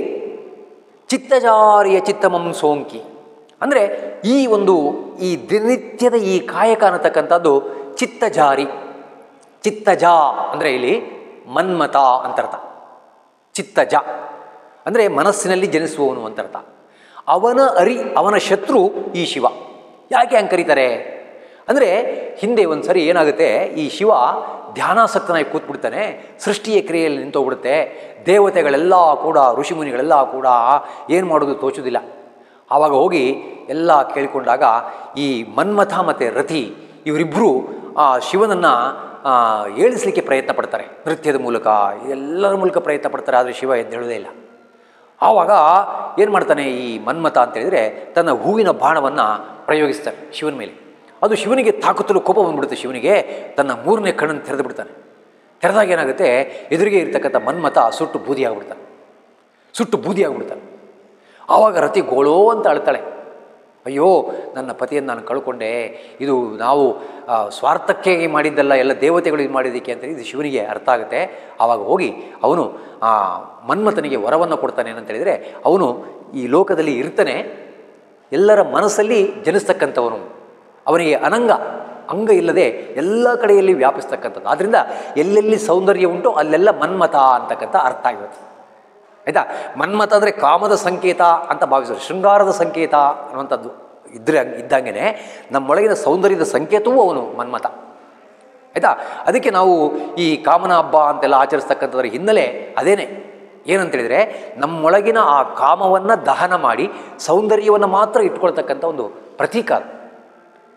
ಚಿತ್ತಜಾರಿಯ ಚಿತ್ತಮಂ ಸೋಂಕಿ ಅಂದರೆ ಈ ಒಂದು ಈ ದಿನನಿತ್ಯದ ಈ ಕಾಯಕ ಅನ್ನತಕ್ಕಂಥದ್ದು ಚಿತ್ತಜಾರಿ ಚಿತ್ತಜ ಅಂದರೆ ಇಲ್ಲಿ ಮನ್ಮತ ಅಂತರ್ಥ ಚಿತ್ತಜ ಅಂದರೆ ಮನಸ್ಸಿನಲ್ಲಿ ಜನಿಸುವವನು ಅಂತರ್ಥ ಅವನ ಅರಿ ಅವನ ಶತ್ರು ಈ ಶಿವ ಯಾಕೆ ಹಂಗೆ ಕರೀತಾರೆ ಅಂದರೆ ಹಿಂದೆ ಒಂದು ಸರಿ ಏನಾಗುತ್ತೆ ಈ ಶಿವ ಧ್ಯಾನಾಸಕ್ತನಾಗಿ ಕೂತ್ಬಿಡ್ತಾನೆ ಸೃಷ್ಟಿಯ ಕ್ರಿಯೆಯಲ್ಲಿ ನಿಂತೋಗ್ಬಿಡುತ್ತೆ ದೇವತೆಗಳೆಲ್ಲ ಕೂಡ ಋಷಿಮುನಿಗಳೆಲ್ಲ ಕೂಡ ಏನು ಮಾಡೋದು ತೋಚುವುದಿಲ್ಲ ಆವಾಗ ಹೋಗಿ ಎಲ್ಲ ಕೇಳಿಕೊಂಡಾಗ ಈ ಮನ್ಮಥ ಮತ್ತು ರತಿ ಇವರಿಬ್ಬರು ಆ ಶಿವನನ್ನು ಏಳಿಸಲಿಕ್ಕೆ ಪ್ರಯತ್ನ ಪಡ್ತಾರೆ ನೃತ್ಯದ ಮೂಲಕ ಎಲ್ಲರ ಮೂಲಕ ಪ್ರಯತ್ನ ಪಡ್ತಾರೆ ಆದರೆ ಶಿವ ಎದ್ದೇಳೋದೇ ಇಲ್ಲ ಆವಾಗ ಏನು ಮಾಡ್ತಾನೆ ಈ ಮನ್ಮಥ ಅಂತ ಹೇಳಿದರೆ ತನ್ನ ಹೂವಿನ ಬಾಣವನ್ನು ಪ್ರಯೋಗಿಸ್ತಾನೆ ಶಿವನ ಮೇಲೆ ಅದು ಶಿವನಿಗೆ ತಾಕುತ್ತಲು ಕೋಪ ಬಂದ್ಬಿಡುತ್ತೆ ಶಿವನಿಗೆ ತನ್ನ ಮೂರನೇ ಕಣ್ಣನ್ನು ತೆರೆದು ಬಿಡ್ತಾನೆ ತೆರೆದಾಗ ಏನಾಗುತ್ತೆ ಎದುರಿಗೆ ಇರ್ತಕ್ಕಂಥ ಮನ್ಮಥ ಸುಟ್ಟು ಬೂದಿ ಆಗ್ಬಿಡ್ತಾನೆ ಸುಟ್ಟು ಬೂದಿ ಆಗ್ಬಿಡ್ತಾನೆ ಆವಾಗ ರತಿ ಗೋಳೋ ಅಂತ ಅಳ್ತಾಳೆ ಅಯ್ಯೋ ನನ್ನ ಪತಿಯನ್ನು ನಾನು ಕಳ್ಕೊಂಡೆ ಇದು ನಾವು ಆ, ಸ್ವಾರ್ಥಕ್ಕೆ ಮಾಡಿದ್ದಲ್ಲ ಎಲ್ಲ ದೇವತೆಗಳು ಇದು ಮಾಡಿದ್ದಕ್ಕೆ ಅಂತ ಇದು ಶಿವನಿಗೆ ಅರ್ಥ ಆಗುತ್ತೆ ಆವಾಗ ಹೋಗಿ ಅವನು ಆ ಮನ್ಮಥನಿಗೆ ವರವನ್ನು ಕೊಡ್ತಾನೆ ಏನಂತ ಹೇಳಿದರೆ ಅವನು ಈ ಲೋಕದಲ್ಲಿ ಇರ್ತಾನೆ ಎಲ್ಲರ ಮನಸ್ಸಲ್ಲಿ ಜನಿಸ್ತಕ್ಕಂಥವನು ಅವನಿಗೆ ಅನಂಗ ಅಂಗ ಇಲ್ಲದೆ ಎಲ್ಲ ಕಡೆಯಲ್ಲಿ ವ್ಯಾಪಿಸ್ತಕ್ಕಂಥದ್ದು ಆದ್ದರಿಂದ ಎಲ್ಲೆಲ್ಲಿ ಸೌಂದರ್ಯ ಉಂಟೋ ಅಲ್ಲೆಲ್ಲ ಮನ್ಮಥ ಅಂತಕ್ಕಂಥ ಅರ್ಥ ಆಗಿರುತ್ತೆ ಆಯಿತಾ ಮನ್ಮಥ ಅಂದರೆ ಕಾಮದ ಸಂಕೇತ ಅಂತ ಭಾವಿಸೋದು ಶೃಂಗಾರದ ಸಂಕೇತ ಅನ್ನುವಂಥದ್ದು ಇದ್ರೆ ಇದ್ದಂಗೆ ನಮ್ಮೊಳಗಿನ ಸೌಂದರ್ಯದ ಸಂಕೇತವೂ ಅವನು ಮನ್ಮಥ ಆಯಿತಾ ಅದಕ್ಕೆ ನಾವು ಈ ಕಾಮನ ಹಬ್ಬ ಅಂತೆಲ್ಲ ಆಚರಿಸ್ತಕ್ಕಂಥದ್ರ ಹಿನ್ನೆಲೆ ಅದೇನೆ ಏನಂತೇಳಿದರೆ ನಮ್ಮೊಳಗಿನ ಆ ಕಾಮವನ್ನು ದಹನ ಮಾಡಿ ಸೌಂದರ್ಯವನ್ನು ಮಾತ್ರ ಇಟ್ಕೊಳ್ತಕ್ಕಂಥ ಒಂದು ಪ್ರತೀಕ ಅದು.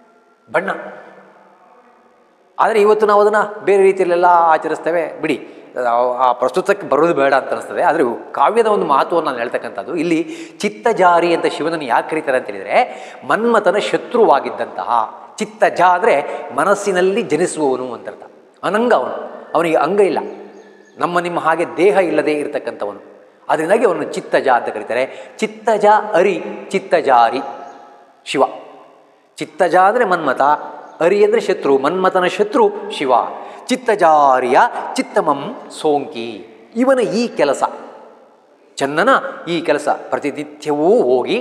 ಬಣ್ಣ ಆದರೆ ಇವತ್ತು ನಾವು ಅದನ್ನು ಬೇರೆ ರೀತಿಯಲ್ಲೆಲ್ಲ ಆಚರಿಸ್ತೇವೆ ಬಿಡಿ ಆ- ಆ ಪ್ರಸ್ತುತಕ್ಕೆ ಬರೋದು ಬೇಡ ಅಂತ ಅನಿಸ್ತದೆ ಆದರೆ ಕಾವ್ಯದ ಒಂದು ಮಹತ್ವವನ್ನು ನಾನು ಹೇಳ್ತಕ್ಕಂಥದ್ದು ಇಲ್ಲಿ ಚಿತ್ತಜಾರಿ ಅಂತ ಶಿವನನ್ನು ಯಾಕೆ ಕರೀತಾರೆ ಅಂತ ಹೇಳಿದರೆ ಮನ್ಮಥನ ಶತ್ರುವಾಗಿದ್ದಂತಹ ಚಿತ್ತಜ ಅಂದರೆ ಮನಸ್ಸಿನಲ್ಲಿ ಜನಿಸುವವನು ಅಂತರ್ಥ ಅನಂಗ ಅವನು ಅವನಿಗೆ ಅಂಗ ಇಲ್ಲ ನಮ್ಮ ನಿಮ್ಮ ಹಾಗೆ ದೇಹ ಇಲ್ಲದೆ ಇರತಕ್ಕಂಥವನು ಅದರಿಂದಾಗಿ ಅವನು ಚಿತ್ತಜ ಅಂತ ಕರೀತಾರೆ ಚಿತ್ತಜ ಅರಿ ಚಿತ್ತಜಾರಿ ಶಿವ ಚಿತ್ತಜ ಅಂದರೆ ಮನ್ಮಥ ಅರಿ ಅಂದರೆ ಶತ್ರು ಮನ್ಮಥನ ಶತ್ರು ಶಿವ ಚಿತ್ತಜಾರಿಯ ಚಿತ್ತಮಂ ಸೋಂಕಿ ಇವನ ಈ ಕೆಲಸ ಚನ್ನನ ಈ ಕೆಲಸ ಪ್ರತಿನಿತ್ಯವೂ ಹೋಗಿ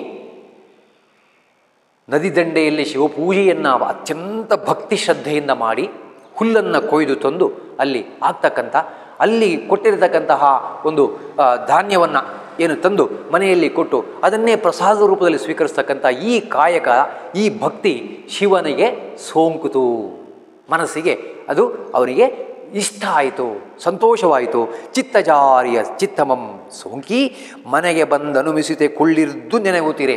ನದಿ ದಂಡೆಯಲ್ಲಿ ಶಿವಪೂಜೆಯನ್ನು ಅತ್ಯಂತ ಭಕ್ತಿ ಶ್ರದ್ಧೆಯಿಂದ ಮಾಡಿ ಹುಲ್ಲನ್ನು ಕೊಯ್ದು ತಂದು ಅಲ್ಲಿ ಆಗ್ತಕ್ಕಂಥ ಅಲ್ಲಿ ಕೊಟ್ಟಿರತಕ್ಕಂತಹ ಒಂದು ಧಾನ್ಯವನ್ನು ಏನು ತಂದು ಮನೆಯಲ್ಲಿ ಕೊಟ್ಟು ಅದನ್ನೇ ಪ್ರಸಾದ ರೂಪದಲ್ಲಿ ಸ್ವೀಕರಿಸ್ತಕ್ಕಂಥ ಈ ಕಾಯಕ ಈ ಭಕ್ತಿ ಶಿವನಿಗೆ ಸೋಂಕುತು ಮನಸ್ಸಿಗೆ ಅದು ಅವನಿಗೆ ಇಷ್ಟ ಆಯಿತು ಸಂತೋಷವಾಯಿತು ಚಿತ್ತಜಾರಿಯ ಚಿತ್ತಮಂ ಸೋಂಕಿ ಮನೆಗೆ ಬಂದನುಮಿಸಿತೆ ಕೊಳ್ಳಿರ್ದು ನೆನೆಗುತ್ತೀರೆ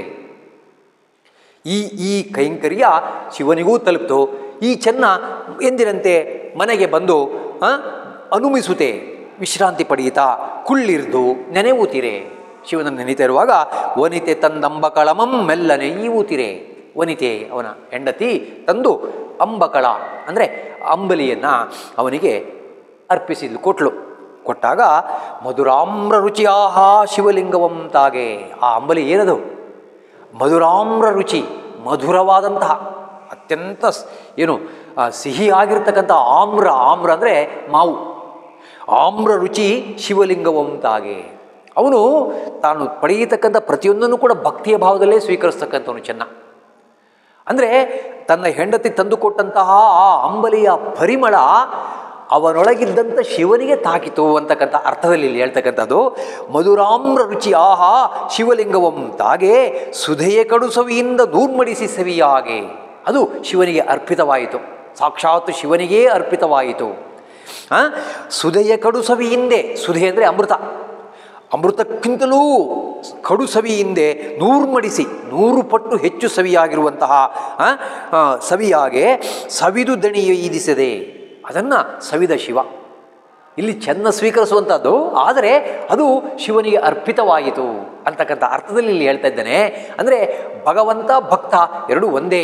ಈ ಈ ಕೈಂಕರ್ಯ ಶಿವನಿಗೂ ತಲುಪಿತು ಈ ಚೆನ್ನ ಎಂದಿನಂತೆ ಮನೆಗೆ ಬಂದು ಆ, ಅನುಮಿಸುತ್ತೆ ವಿಶ್ರಾಂತಿ ಪಡೆಯುತ್ತಾ ಕುಳ್ಳಿರ್ದು ನೆನೆವುತ್ತೀರೆ ಶಿವನನ್ನು ನೆನೀತಾ ಇರುವಾಗ ವನಿತೆ ತಂದಂಬಕಳಮಂ ಮೆಲ್ಲನೆ ಈವುತ್ತೀರೆ ವನಿತೆ ಅವನ ಹೆಂಡತಿ ತಂದು ಅಂಬಕಳ ಅಂದರೆ ಅಂಬಲಿಯನ್ನು ಅವನಿಗೆ ಅರ್ಪಿಸಿದ್ಲು ಕೊಟ್ಲು ಕೊಟ್ಟಾಗ ಮಧುರಾಮ್ರ ರುಚಿಯಾಹ ಶಿವಲಿಂಗವಂ ತಾಗೆ ಆ ಅಂಬಲಿ ಏನದು ಮಧುರಾಮ್ರ ರುಚಿ ಮಧುರವಾದಂತಹ ಅತ್ಯಂತ ಸ್- ಏನು ಆ, ಸಿಹಿಯಾಗಿರ್ತಕ್ಕಂಥ ಆಮ್ರ ಆಮ್ರ ಅಂದರೆ ಮಾವು ಆಮ್ರ ರುಚಿ ಶಿವಲಿಂಗವಂತಾಗೆ ಅವನು ತಾನು ಪಡೆಯತಕ್ಕಂಥ ಪ್ರತಿಯೊಂದನ್ನು ಕೂಡ ಭಕ್ತಿಯ ಭಾವದಲ್ಲೇ ಸ್ವೀಕರಿಸ್ತಕ್ಕಂಥವನು ಚೆನ್ನ ಅಂದರೆ ತನ್ನ ಹೆಂಡತಿ ತಂದುಕೊಟ್ಟಂತಹ ಆ ಅಂಬಲಿಯ ಪರಿಮಳ ಅವನೊಳಗಿದ್ದಂಥ ಶಿವನಿಗೆ ತಾಕಿತು ಅಂತಕ್ಕಂಥ ಅರ್ಥದಲ್ಲಿ ಇಲ್ಲಿ ಹೇಳ್ತಕ್ಕಂಥದ್ದು ಮಧುರಾಮ್ರ ರುಚಿ ಆಹಾ ಶಿವಲಿಂಗವಂ ತಾಗೆ ಸುಧೆಯ ಕಡು ಸವಿಯಿಂದ ನೂರ್ಮಡಿಸಿ ಸವಿಯಾಗೆ ಅದು ಶಿವನಿಗೆ ಅರ್ಪಿತವಾಯಿತು ಸಾಕ್ಷಾತ್ ಶಿವನಿಗೇ ಅರ್ಪಿತವಾಯಿತು ಆ? ಸುಧೆಯ ಕಡು ಸವಿಯಿಂದೆ ಸುಧೆ ಅಂದರೆ ಅಮೃತ ಅಮೃತಕ್ಕಿಂತಲೂ ಕಡು ಸವಿಯಿಂದೆ ನೂರು ಮಡಿಸಿ ನೂರು ಪಟ್ಟು ಹೆಚ್ಚು ಸವಿಯಾಗಿರುವಂತಹ ಆ, ಆ, ಸವಿಯಾಗೆ ಸವಿದು ದಣಿಯ ಈದಿಸದೆ ಅದನ್ನು ಸವಿದ ಶಿವ ಇಲ್ಲಿ ಚೆನ್ನ ಸ್ವೀಕರಿಸುವಂಥದ್ದು ಆದರೆ ಅದು ಶಿವನಿಗೆ ಅರ್ಪಿತವಾಯಿತು ಅಂತಕ್ಕಂಥ ಅರ್ಥದಲ್ಲಿ ಇಲ್ಲಿ ಹೇಳ್ತಾ ಇದ್ದೇನೆ ಅಂದರೆ ಭಗವಂತ ಭಕ್ತ ಎರಡೂ ಒಂದೇ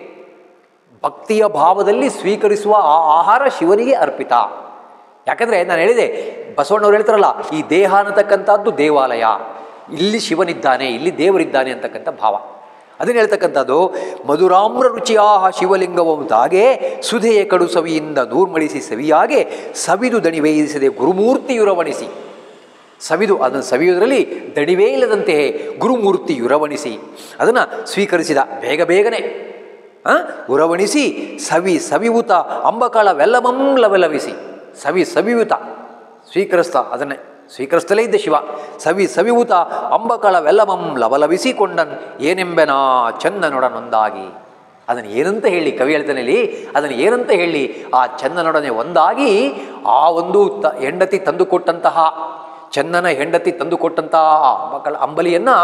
ಭಕ್ತಿಯ ಭಾವದಲ್ಲಿ ಸ್ವೀಕರಿಸುವ ಆ ಆಹಾರ ಶಿವನಿಗೆ ಅರ್ಪಿತ ಯಾಕಂದರೆ ನಾನು ಹೇಳಿದೆ ಬಸವಣ್ಣವ್ರು ಹೇಳ್ತಾರಲ್ಲ ಈ ದೇಹ ಅನ್ನತಕ್ಕಂಥದ್ದು ದೇವಾಲಯ ಇಲ್ಲಿ ಶಿವನಿದ್ದಾನೆ ಇಲ್ಲಿ ದೇವರಿದ್ದಾನೆ ಅಂತಕ್ಕಂಥ ಭಾವ ಅದನ್ನು ಹೇಳ್ತಕ್ಕಂಥದ್ದು ಮಧುರಾಮ್ರ ರುಚಿಯಾಹ ಶಿವಲಿಂಗವಂತಾಗೆ ಸುಧೆಯ ಕಡು ಸವಿಯಿಂದ ನೂರ್ಮಳಿಸಿ ಸವಿಯಾಗೆ ಸವಿದು ದಣಿವೇಯಿಸದೆ ಗುರುಮೂರ್ತಿಯುರವಣಿಸಿ ಸವಿದು ಅದನ್ನು ಸವಿಯುವುದರಲ್ಲಿ ದಣಿವೇ ಇಲ್ಲದಂತೆ ಗುರುಮೂರ್ತಿ ಯುರವಣಿಸಿ ಅದನ್ನು ಸ್ವೀಕರಿಸಿದ ಬೇಗ ಬೇಗನೆ ಆ, ಉರವಣಿಸಿ ಸವಿ ಸವಿಯುತ ಅಂಬಕಾಳವೆಲ್ಲಮಂ ಲವಲವಿಸಿ ಸವಿ ಸವಿಯುತ ಸ್ವೀಕರಿಸ್ತಾ ಅದನ್ನೇ ಸ್ವೀಕರಿಸ್ತಲೇ ಇದ್ದ ಶಿವ ಸವಿ ಸವಿಯುತ ಅಂಬಕಾಳವೆಲ್ಲಮಂ ಲವಲವಿಸಿಕೊಂಡನ್ ಏನೆಂಬೆನಾ ಚಂದನೊಡನೊಂದಾಗಿ ಅದನ್ನು ಏನಂತ ಹೇಳಿ ಕವಿ ಹೇಳ್ತಾನೆ ಇಲ್ಲಿ ಅದನ್ನು ಏನಂತ ಹೇಳಿ ಆ ಚಂದನೊಡನೆ ಒಂದಾಗಿ ಆ ಒಂದು ತ ಹೆಂಡತಿ ತಂದುಕೊಟ್ಟಂತಹ ಚಂದನ ಹೆಂಡತಿ ತಂದುಕೊಟ್ಟಂತಹ ಆ ಅಂಬಕಳ ಅಂಬಲಿಯನ್ನು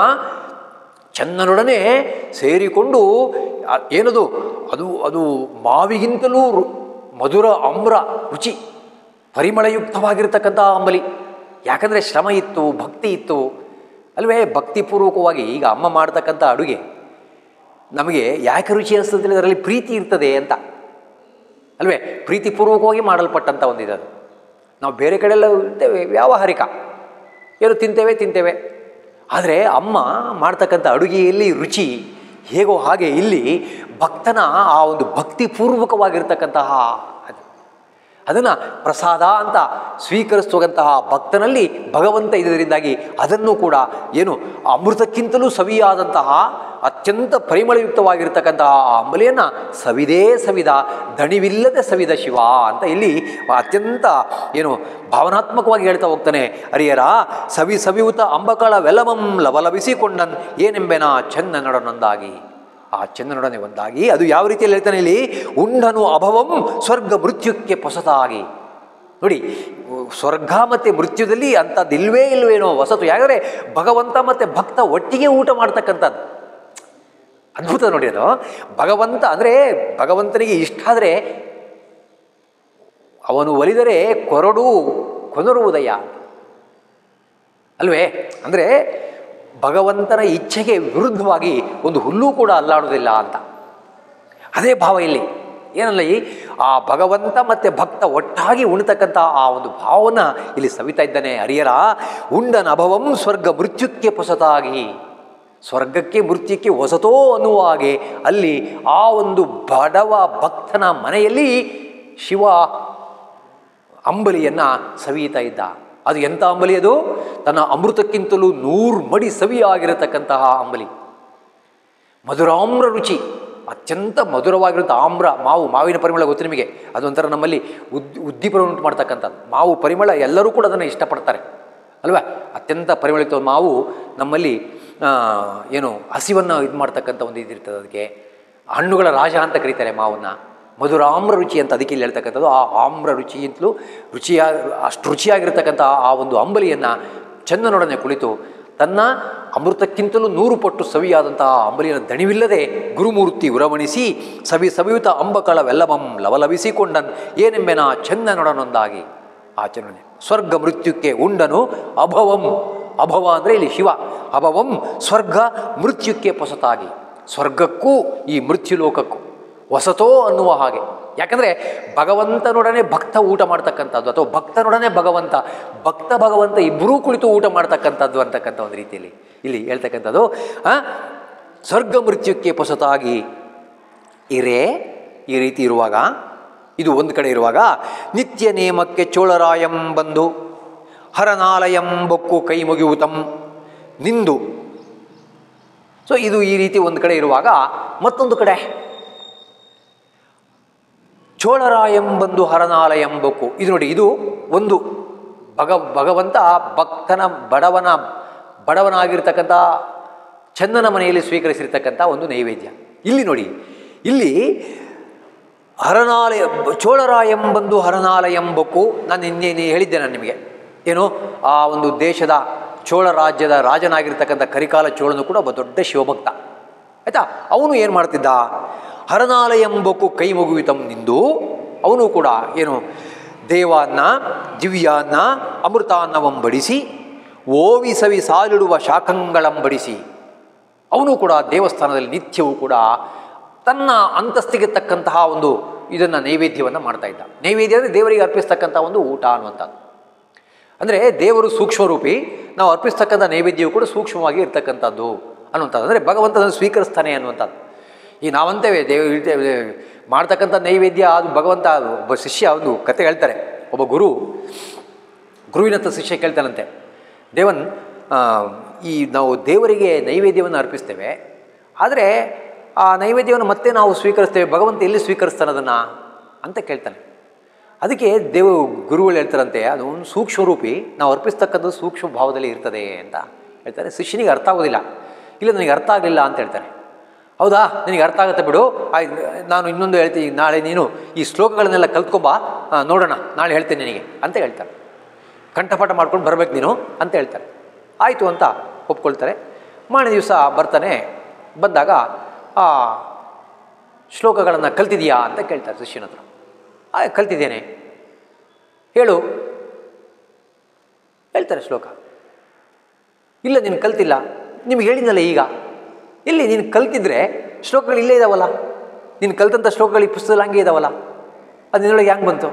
ಚಂದನೊಡನೆ ಸೇರಿಕೊಂಡು ಆ- ಏನದು ಅದು ಅದು ಮಾವಿಗಿಂತಲೂ ರು- ಮಧುರ ಅಮ್ರ ರುಚಿ ಪರಿಮಳಯುಕ್ತವಾಗಿರ್ತಕ್ಕಂಥ ಅಂಬಲಿ ಯಾಕಂದರೆ ಶ್ರಮ ಇತ್ತು ಭಕ್ತಿ ಇತ್ತು ಅಲ್ವೇ ಭಕ್ತಿಪೂರ್ವಕವಾಗಿ ಈಗ ಅಮ್ಮ ಮಾಡ್ತಕ್ಕಂಥ ಅಡುಗೆ ನಮಗೆ ಯಾಕೆ ರುಚಿ ಅನಿಸ್ತದೆ ಅದರಲ್ಲಿ ಪ್ರೀತಿ ಇರ್ತದೆ ಅಂತ ಅಲ್ವೇ ಪ್ರೀತಿಪೂರ್ವಕವಾಗಿ ಮಾಡಲ್ಪಟ್ಟಂಥ ಒಂದಿದೆ ಅದು ನಾವು ಬೇರೆ ಕಡೆಯೆಲ್ಲ ಇರ್ತೇವೆ ವ್ಯಾವಹಾರಿಕ ಏನು ತಿಂತೇವೆ ತಿಂತೇವೆ ಆದರೆ ಅಮ್ಮ ಮಾಡ್ತಕ್ಕಂಥ ಅಡುಗೆಯಲ್ಲಿ ರುಚಿ ಹೇಗೋ ಹಾಗೆ ಇಲ್ಲಿ ಭಕ್ತನ ಆ ಒಂದು ಭಕ್ತಿಪೂರ್ವಕವಾಗಿರ್ತಕ್ಕಂತಹ ಅದು ಅದನ್ನು ಪ್ರಸಾದ ಅಂತ ಸ್ವೀಕರಿಸುವಂತಹ ಭಕ್ತನಲ್ಲಿ ಭಗವಂತ ಇದರಿಂದಾಗಿ ಅದನ್ನು ಕೂಡ ಏನು ಅಮೃತಕ್ಕಿಂತಲೂ ಸವಿಯಾದಂತಹ ಅತ್ಯಂತ ಪರಿಮಳಯುಕ್ತವಾಗಿರ್ತಕ್ಕಂತಹ ಆ ಅಂಬಲಿಯನ್ನು ಸವಿದೇ ಸವಿದ ದಣಿವಿಲ್ಲದೆ ಸವಿದ ಶಿವ ಅಂತ ಇಲ್ಲಿ ಅತ್ಯಂತ ಏನು ಭಾವನಾತ್ಮಕವಾಗಿ ಹೇಳ್ತಾ ಹೋಗ್ತಾನೆ ಹರಿಯರ ಸವಿ ಸವಿಯುತ ಅಂಬಕಳ ವೆಲಮಂ ಲವಲವಿಸಿಕೊಂಡನ್ ಏನೆಂಬೆನ ಚಂದ ನಡನೊಂದಾಗಿ ಆ ಚಂದ್ರನೊಡನೆ ಒಂದಾಗಿ ಅದು ಯಾವ ರೀತಿಯಲ್ಲಿ ಹೇಳ್ತಾನೆ ಇಲ್ಲಿ ಉಂಡನು ಅಭವಂ ಸ್ವರ್ಗ ಮೃತ್ಯುಕ್ಕೆ ಹೊಸತಾಗಿ ನೋಡಿ ಸ್ವರ್ಗ ಮತ್ತು ಮೃತ್ಯುದಲ್ಲಿ ಅಂಥದ್ದು ಇಲ್ವೇ ಇಲ್ವೇನೋ ಹೊಸತು ಯಾಕಂದರೆ ಭಗವಂತ ಮತ್ತು ಭಕ್ತ ಒಟ್ಟಿಗೆ ಊಟ ಮಾಡ್ತಕ್ಕಂಥದ್ದು ಅದ್ಭುತ ನೋಡಿ ಅದು ಭಗವಂತ ಅಂದರೆ ಭಗವಂತನಿಗೆ ಇಷ್ಟ ಆದರೆ ಅವನು ಒಲಿದರೆ ಕೊರಡು ಕೊನರುವುದಯ ಅಲ್ವೇ ಅಂದರೆ ಭಗವಂತನ ಇಚ್ಛೆಗೆ ವಿರುದ್ಧವಾಗಿ ಒಂದು ಹುಲ್ಲು ಕೂಡ ಅಲ್ಲಾಡುವುದಿಲ್ಲ ಅಂತ ಅದೇ ಭಾವ ಇಲ್ಲಿ ಏನಲ್ಲ ಈ ಆ ಭಗವಂತ ಮತ್ತು ಭಕ್ತ ಒಟ್ಟಾಗಿ ಉಣಿತಕ್ಕಂಥ ಆ ಒಂದು ಭಾವನ ಇಲ್ಲಿ ಸವಿತಾ ಇದ್ದಾನೆ ಹರಿಯರ ಉಂಡನ ಅಭವಂ ಸ್ವರ್ಗ ಮೃತ್ಯುಕ್ಕೆ ಹೊಸತಾಗಿ ಸ್ವರ್ಗಕ್ಕೆ ಮೃತ್ಯಕ್ಕೆ ಹೊಸತೋ ಅನ್ನುವ ಹಾಗೆ ಅಲ್ಲಿ ಆ ಒಂದು ಬಡವ ಭಕ್ತನ ಮನೆಯಲ್ಲಿ ಶಿವ ಅಂಬಲಿಯನ್ನು ಸವಿಯುತ್ತಾ ಇದ್ದ ಅದು ಎಂಥ ಅಂಬಲಿ ಅದು ತನ್ನ ಅಮೃತಕ್ಕಿಂತಲೂ ನೂರು ಮಡಿ ಸವಿಯಾಗಿರತಕ್ಕಂತಹ ಅಂಬಲಿ ಮಧುರಾಮ್ರ ರುಚಿ ಅತ್ಯಂತ ಮಧುರವಾಗಿರುವಂಥ ಆಮ್ರ ಮಾವು ಮಾವಿನ ಪರಿಮಳ ಗೊತ್ತು ನಿಮಗೆ ಅದೊಂಥರ ನಮ್ಮಲ್ಲಿ ಉದ್ ಉದ್ದೀಪನ ಉಂಟು ಮಾಡ್ತಕ್ಕಂಥದ್ದು ಮಾವು ಪರಿಮಳ ಎಲ್ಲರೂ ಕೂಡ ಅದನ್ನು ಇಷ್ಟಪಡ್ತಾರೆ ಅಲ್ವಾ ಅತ್ಯಂತ ಪರಿಮಳಯುಕ್ತ ಮಾವು ನಮ್ಮಲ್ಲಿ ಆ, ಏನು ಹಸಿವನ್ನು ಇದು ಮಾಡ್ತಕ್ಕಂಥ ಒಂದು ಇದಿರ್ತದೆ ಅದಕ್ಕೆ ಹಣ್ಣುಗಳ ರಾಜ ಅಂತ ಕರೀತಾರೆ ಮಾವನ್ನು ಮಧುರಾಮ್ರ ರುಚಿ ಅಂತ ಅದಕ್ಕೆ ಇಲ್ಲಿ ಹೇಳ್ತಕ್ಕಂಥದ್ದು ಆ ಆಮ್ರ ರುಚಿಯಿಂತಲೂ ರುಚಿಯ ಅಷ್ಟು ರುಚಿಯಾಗಿರ್ತಕ್ಕಂಥ ಆ ಒಂದು ಅಂಬಲಿಯನ್ನು ಚಂದನೊಡನೆ ಕುಳಿತು ತನ್ನ ಅಮೃತಕ್ಕಿಂತಲೂ ನೂರು ಪಟ್ಟು ಸವಿಯಾದಂತಹ ಅಂಬಲಿಯನ್ನು ದಣಿವಿಲ್ಲದೆ ಗುರುಮೂರ್ತಿ ಉರವಣಿಸಿ ಸವಿ ಸವಿಯುತ ಅಂಬಕಳವೆಲ್ಲವಂ ಲವಲವಿಸಿಕೊಂಡನ್ ಏನೆಂಬೆನ ಚಂದನೊಡನೊಂದಾಗಿ ಆಚರಣೆ ಸ್ವರ್ಗ ಮೃತ್ಯುಕ್ಕೆ ಉಂಡನು ಅಭವಂ ಅಭವ ಅಂದರೆ ಇಲ್ಲಿ ಶಿವ ಅಭವಂ ಸ್ವರ್ಗ ಮೃತ್ಯುಕ್ಕೆ ಹೊಸತಾಗಿ ಸ್ವರ್ಗಕ್ಕೂ ಈ ಮೃತ್ಯು ಲೋಕಕ್ಕೂ ಹೊಸತೋ ಅನ್ನುವ ಹಾಗೆ ಯಾಕಂದರೆ ಭಗವಂತನೊಡನೆ ಭಕ್ತ ಊಟ ಮಾಡ್ತಕ್ಕಂಥದ್ದು ಅಥವಾ ಭಕ್ತನೊಡನೆ ಭಗವಂತ ಭಕ್ತ ಭಗವಂತ ಇಬ್ಬರೂ ಕುಳಿತು ಊಟ ಮಾಡ್ತಕ್ಕಂಥದ್ದು ಅಂತಕ್ಕಂಥ ಒಂದು ರೀತಿಯಲ್ಲಿ ಇಲ್ಲಿ ಹೇಳ್ತಕ್ಕಂಥದ್ದು ಆ, ಸ್ವರ್ಗ ಮೃತ್ಯುಕ್ಕೆ ಹೊಸತಾಗಿ ಇರೇ ಈ ರೀತಿ ಇರುವಾಗ ಇದು ಒಂದು ಕಡೆ ಇರುವಾಗ ನಿತ್ಯ ನೇಮಕ್ಕೆ ಚೋಳರಾಯಂ ಬಂದು ಹರನಾಲಯಂ ಬೊಕ್ಕು ಕೈ ಮುಗಿಯುತಂ ನಿಂದು ಸೊ ಇದು ಈ ರೀತಿ ಒಂದು ಕಡೆ ಇರುವಾಗ ಮತ್ತೊಂದು ಕಡೆ ಚೋಳರಾಯಂಬಂದು ಹರನಾಲಯಂಬಕು ಇದು ನೋಡಿ ಇದು ಒಂದು ಭಗ ಭಗವಂತ ಭಕ್ತನ ಬಡವನ ಬಡವನಾಗಿರ್ತಕ್ಕಂಥ ಚಂದನ ಮನೆಯಲ್ಲಿ ಸ್ವೀಕರಿಸಿರ್ತಕ್ಕಂಥ ಒಂದು ನೈವೇದ್ಯ ಇಲ್ಲಿ ನೋಡಿ ಇಲ್ಲಿ ಹರನಾಲಯ ಚೋಳರಾಯಂಬಂದು ಹರನಾಲಯಂಬಕು ನಾನು ನಿನ್ನೆ ಹೇಳಿದ್ದೆ ನಾನು ನಿಮಗೆ ಏನು ಆ ಒಂದು ದೇಶದ ಚೋಳ ರಾಜ್ಯದ ರಾಜನಾಗಿರ್ತಕ್ಕಂಥ ಕರಿಕಾಲ ಚೋಳನು ಕೂಡ ಒಬ್ಬ ದೊಡ್ಡ ಶಿವಭಕ್ತ ಆಯಿತಾ ಅವನು ಏನು ಮಾಡ್ತಿದ್ದ ಹರನಾಲಯಂಬಕು ಕೈ ಮುಗುವಿತಂ ನಿಂದು ಅವನು ಕೂಡ ಏನು ದೇವಾನ್ನ ದಿವ್ಯಾನ್ನ ಅಮೃತಾನ್ನವಂಬಡಿಸಿ ಓವಿ ಸವಿ ಸಾಲಿಡುವ ಶಾಖಂಗಳಂಬಡಿಸಿ ಅವನು ಕೂಡ ದೇವಸ್ಥಾನದಲ್ಲಿ ನಿತ್ಯವೂ ಕೂಡ ತನ್ನ ಅಂತಸ್ತಿಗೆ ತಕ್ಕಂತಹ ಒಂದು ಇದನ್ನು ನೈವೇದ್ಯವನ್ನು ಮಾಡ್ತಾ ಇದ್ದ ನೈವೇದ್ಯ ಅಂದರೆ ದೇವರಿಗೆ ಅರ್ಪಿಸ್ತಕ್ಕಂಥ ಒಂದು ಊಟ ಅನ್ನುವಂಥದ್ದು ಅಂದರೆ ದೇವರು ಸೂಕ್ಷ್ಮರೂಪಿ ನಾವು ಅರ್ಪಿಸ್ತಕ್ಕಂಥ ನೈವೇದ್ಯವು ಕೂಡ ಸೂಕ್ಷ್ಮವಾಗಿ ಇರ್ತಕ್ಕಂಥದ್ದು ಅನ್ನುವಂಥದ್ದು ಅಂದರೆ ಭಗವಂತನನ್ನು ಸ್ವೀಕರಿಸ್ತಾನೆ ಅನ್ನುವಂಥದ್ದು ಈ ನಾವಂತೇವೆ ದೇವ ಇರ್ತೇವೆ ಮಾಡ್ತಕ್ಕಂಥ ನೈವೇದ್ಯ ಅದು ಭಗವಂತ ಒಬ್ಬ ಶಿಷ್ಯ ಒಂದು ಕತೆ ಹೇಳ್ತಾರೆ ಒಬ್ಬ ಗುರು ಗುರುವಿನಂಥ ಶಿಷ್ಯ ಕೇಳ್ತಾನಂತೆ ದೇವನ್ ಆ, ಈ ನಾವು ದೇವರಿಗೆ ನೈವೇದ್ಯವನ್ನು ಅರ್ಪಿಸ್ತೇವೆ ಆದರೆ ಆ ನೈವೇದ್ಯವನ್ನು ಮತ್ತೆ ನಾವು ಸ್ವೀಕರಿಸ್ತೇವೆ ಭಗವಂತ ಎಲ್ಲಿ ಸ್ವೀಕರಿಸ್ತಾನೆ ಅದನ್ನು ಅಂತ ಕೇಳ್ತಾನೆ ಅದಕ್ಕೆ ದೇವ ಗುರುಗಳು ಹೇಳ್ತಾರಂತೆ ಅದು ಒಂದು ಸೂಕ್ಷ್ಮರೂಪಿ ನಾವು ಅರ್ಪಿಸ್ತಕ್ಕಂಥದ್ದು ಸೂಕ್ಷ್ಮ ಭಾವದಲ್ಲಿ ಇರ್ತದೆ ಅಂತ ಹೇಳ್ತಾರೆ ಶಿಷ್ಯನಿಗೆ ಅರ್ಥ ಆಗೋದಿಲ್ಲ ಇಲ್ಲ ನನಗೆ ಅರ್ಥ ಆಗಲಿಲ್ಲ ಅಂತ ಹೇಳ್ತಾರೆ ಹೌದಾ ನಿನಗೆ ಅರ್ಥ ಆಗುತ್ತೆ ಬಿಡು ಆಯ್ತು ನಾನು ಇನ್ನೊಂದು ಹೇಳ್ತೀನಿ ನಾಳೆ ನೀನು ಈ ಶ್ಲೋಕಗಳನ್ನೆಲ್ಲ ಕಲ್ತ್ಕೊಂಬಾ ಆ, ನೋಡೋಣ ನಾಳೆ ಹೇಳ್ತೇನೆ ನಿನಗೆ ಅಂತ ಹೇಳ್ತಾರೆ ಕಂಠಪಾಠ ಮಾಡ್ಕೊಂಡು ಬರ್ಬೇಕು ನೀನು ಅಂತ ಹೇಳ್ತಾರೆ ಆಯಿತು ಅಂತ ಒಪ್ಕೊಳ್ತಾರೆ ಮಾರನೇ ದಿವಸ ಬರ್ತಾನೆ ಬಂದಾಗ ಆ ಶ್ಲೋಕಗಳನ್ನು ಕಲ್ತಿದೆಯಾ ಅಂತ ಕೇಳ್ತಾರೆ ಶಿಷ್ಯನ ಹತ್ರ ಆ ಕಲ್ತಿದ್ದೇನೆ ಹೇಳು ಹೇಳ್ತಾರೆ ಶ್ಲೋಕ ಇಲ್ಲ ನೀನು ಕಲ್ತಿಲ್ಲ ನಿಮ್ಗೆ ಹೇಳಿದ್ನಲ್ಲ ಈಗ ಇಲ್ಲಿ ನೀನು ಕಲ್ತಿದ್ರೆ ಶ್ಲೋಕಗಳು ಇಲ್ಲೇ ಇದಾವಲ್ಲ ನೀನು ಕಲ್ತಂಥ ಶ್ಲೋಕಗಳು ಈ ಪುಸ್ತಕದಲ್ಲಿ ಹಂಗೆ ಇದಾವಲ್ಲ ಅದು ನಿನ್ನೊಳಗೆ ಹೆಂಗೆ ಬಂತು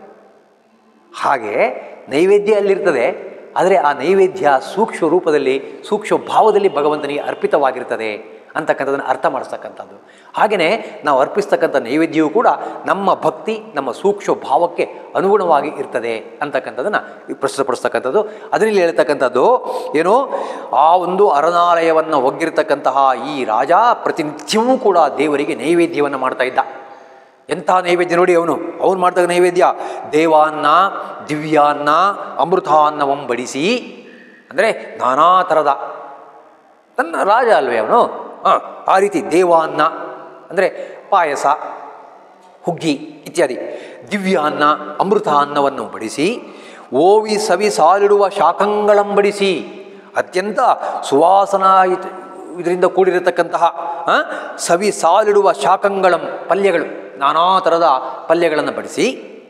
ಹಾಗೆ ನೈವೇದ್ಯ ಅಲ್ಲಿರ್ತದೆ ಆದರೆ ಆ ನೈವೇದ್ಯ ಸೂಕ್ಷ್ಮ ರೂಪದಲ್ಲಿ ಸೂಕ್ಷ್ಮ ಭಾವದಲ್ಲಿ ಭಗವಂತನಿಗೆ ಅರ್ಪಿತವಾಗಿರ್ತದೆ ಅಂತಕ್ಕಂಥದ್ದನ್ನು ಅರ್ಥ ಮಾಡಿಸ್ತಕ್ಕಂಥದ್ದು ಹಾಗೆಯೇ ನಾವು ಅರ್ಪಿಸ್ತಕ್ಕಂಥ ನೈವೇದ್ಯವೂ ಕೂಡ ನಮ್ಮ ಭಕ್ತಿ ನಮ್ಮ ಸೂಕ್ಷ್ಮ ಭಾವಕ್ಕೆ ಅನುಗುಣವಾಗಿ ಇರ್ತದೆ ಅಂತಕ್ಕಂಥದ್ದನ್ನು ಪ್ರಸ್ತುತಪಡಿಸ್ತಕ್ಕಂಥದ್ದು ಅದರಲ್ಲಿ ಹೇಳ್ತಕ್ಕಂಥದ್ದು ಏನು ಆ ಒಂದು ಅರನಾಲಯವನ್ನು ಒಗ್ಗಿರ್ತಕ್ಕಂತಹ ಈ ರಾಜ ಪ್ರತಿನಿತ್ಯವೂ ಕೂಡ ದೇವರಿಗೆ ನೈವೇದ್ಯವನ್ನು ಮಾಡ್ತಾ ಇದ್ದ ಎಂಥ ನೈವೇದ್ಯ ನೋಡಿ ಅವನು ಅವನು ಮಾಡ್ದಾಗ ನೈವೇದ್ಯ ದೇವಾನ್ನ ದಿವ್ಯಾನ್ನ ಅಮೃತಾನ್ನವಂ ಬಡಿಸಿ ಅಂದರೆ ನಾನಾ ಥರದ ತನ್ನ ರಾಜ ಅಲ್ವೇ ಅವನು ಹಾಂ ಆ ರೀತಿ ದೇವಾನ್ನ ಅಂದರೆ ಪಾಯಸ ಹುಗ್ಗಿ ಇತ್ಯಾದಿ ದಿವ್ಯಾನ್ನ ಅಮೃತ ಅನ್ನವನ್ನು ಬಡಿಸಿ ಓವಿ ಸವಿ ಸಾಲಿಡುವ ಶಾಖಂಗಳಂಬಡಿಸಿ ಅತ್ಯಂತ ಸುವಾಸನಾಯುತ ಇದರಿಂದ ಕೂಡಿರತಕ್ಕಂತಹ ಆ, ಸವಿ ಸಾಲಿಡುವ ಶಾಖಂಗಳಂ ಪಲ್ಯಗಳು ನಾನಾ ಥರದ ಪಲ್ಯಗಳನ್ನು ಬಡಿಸಿ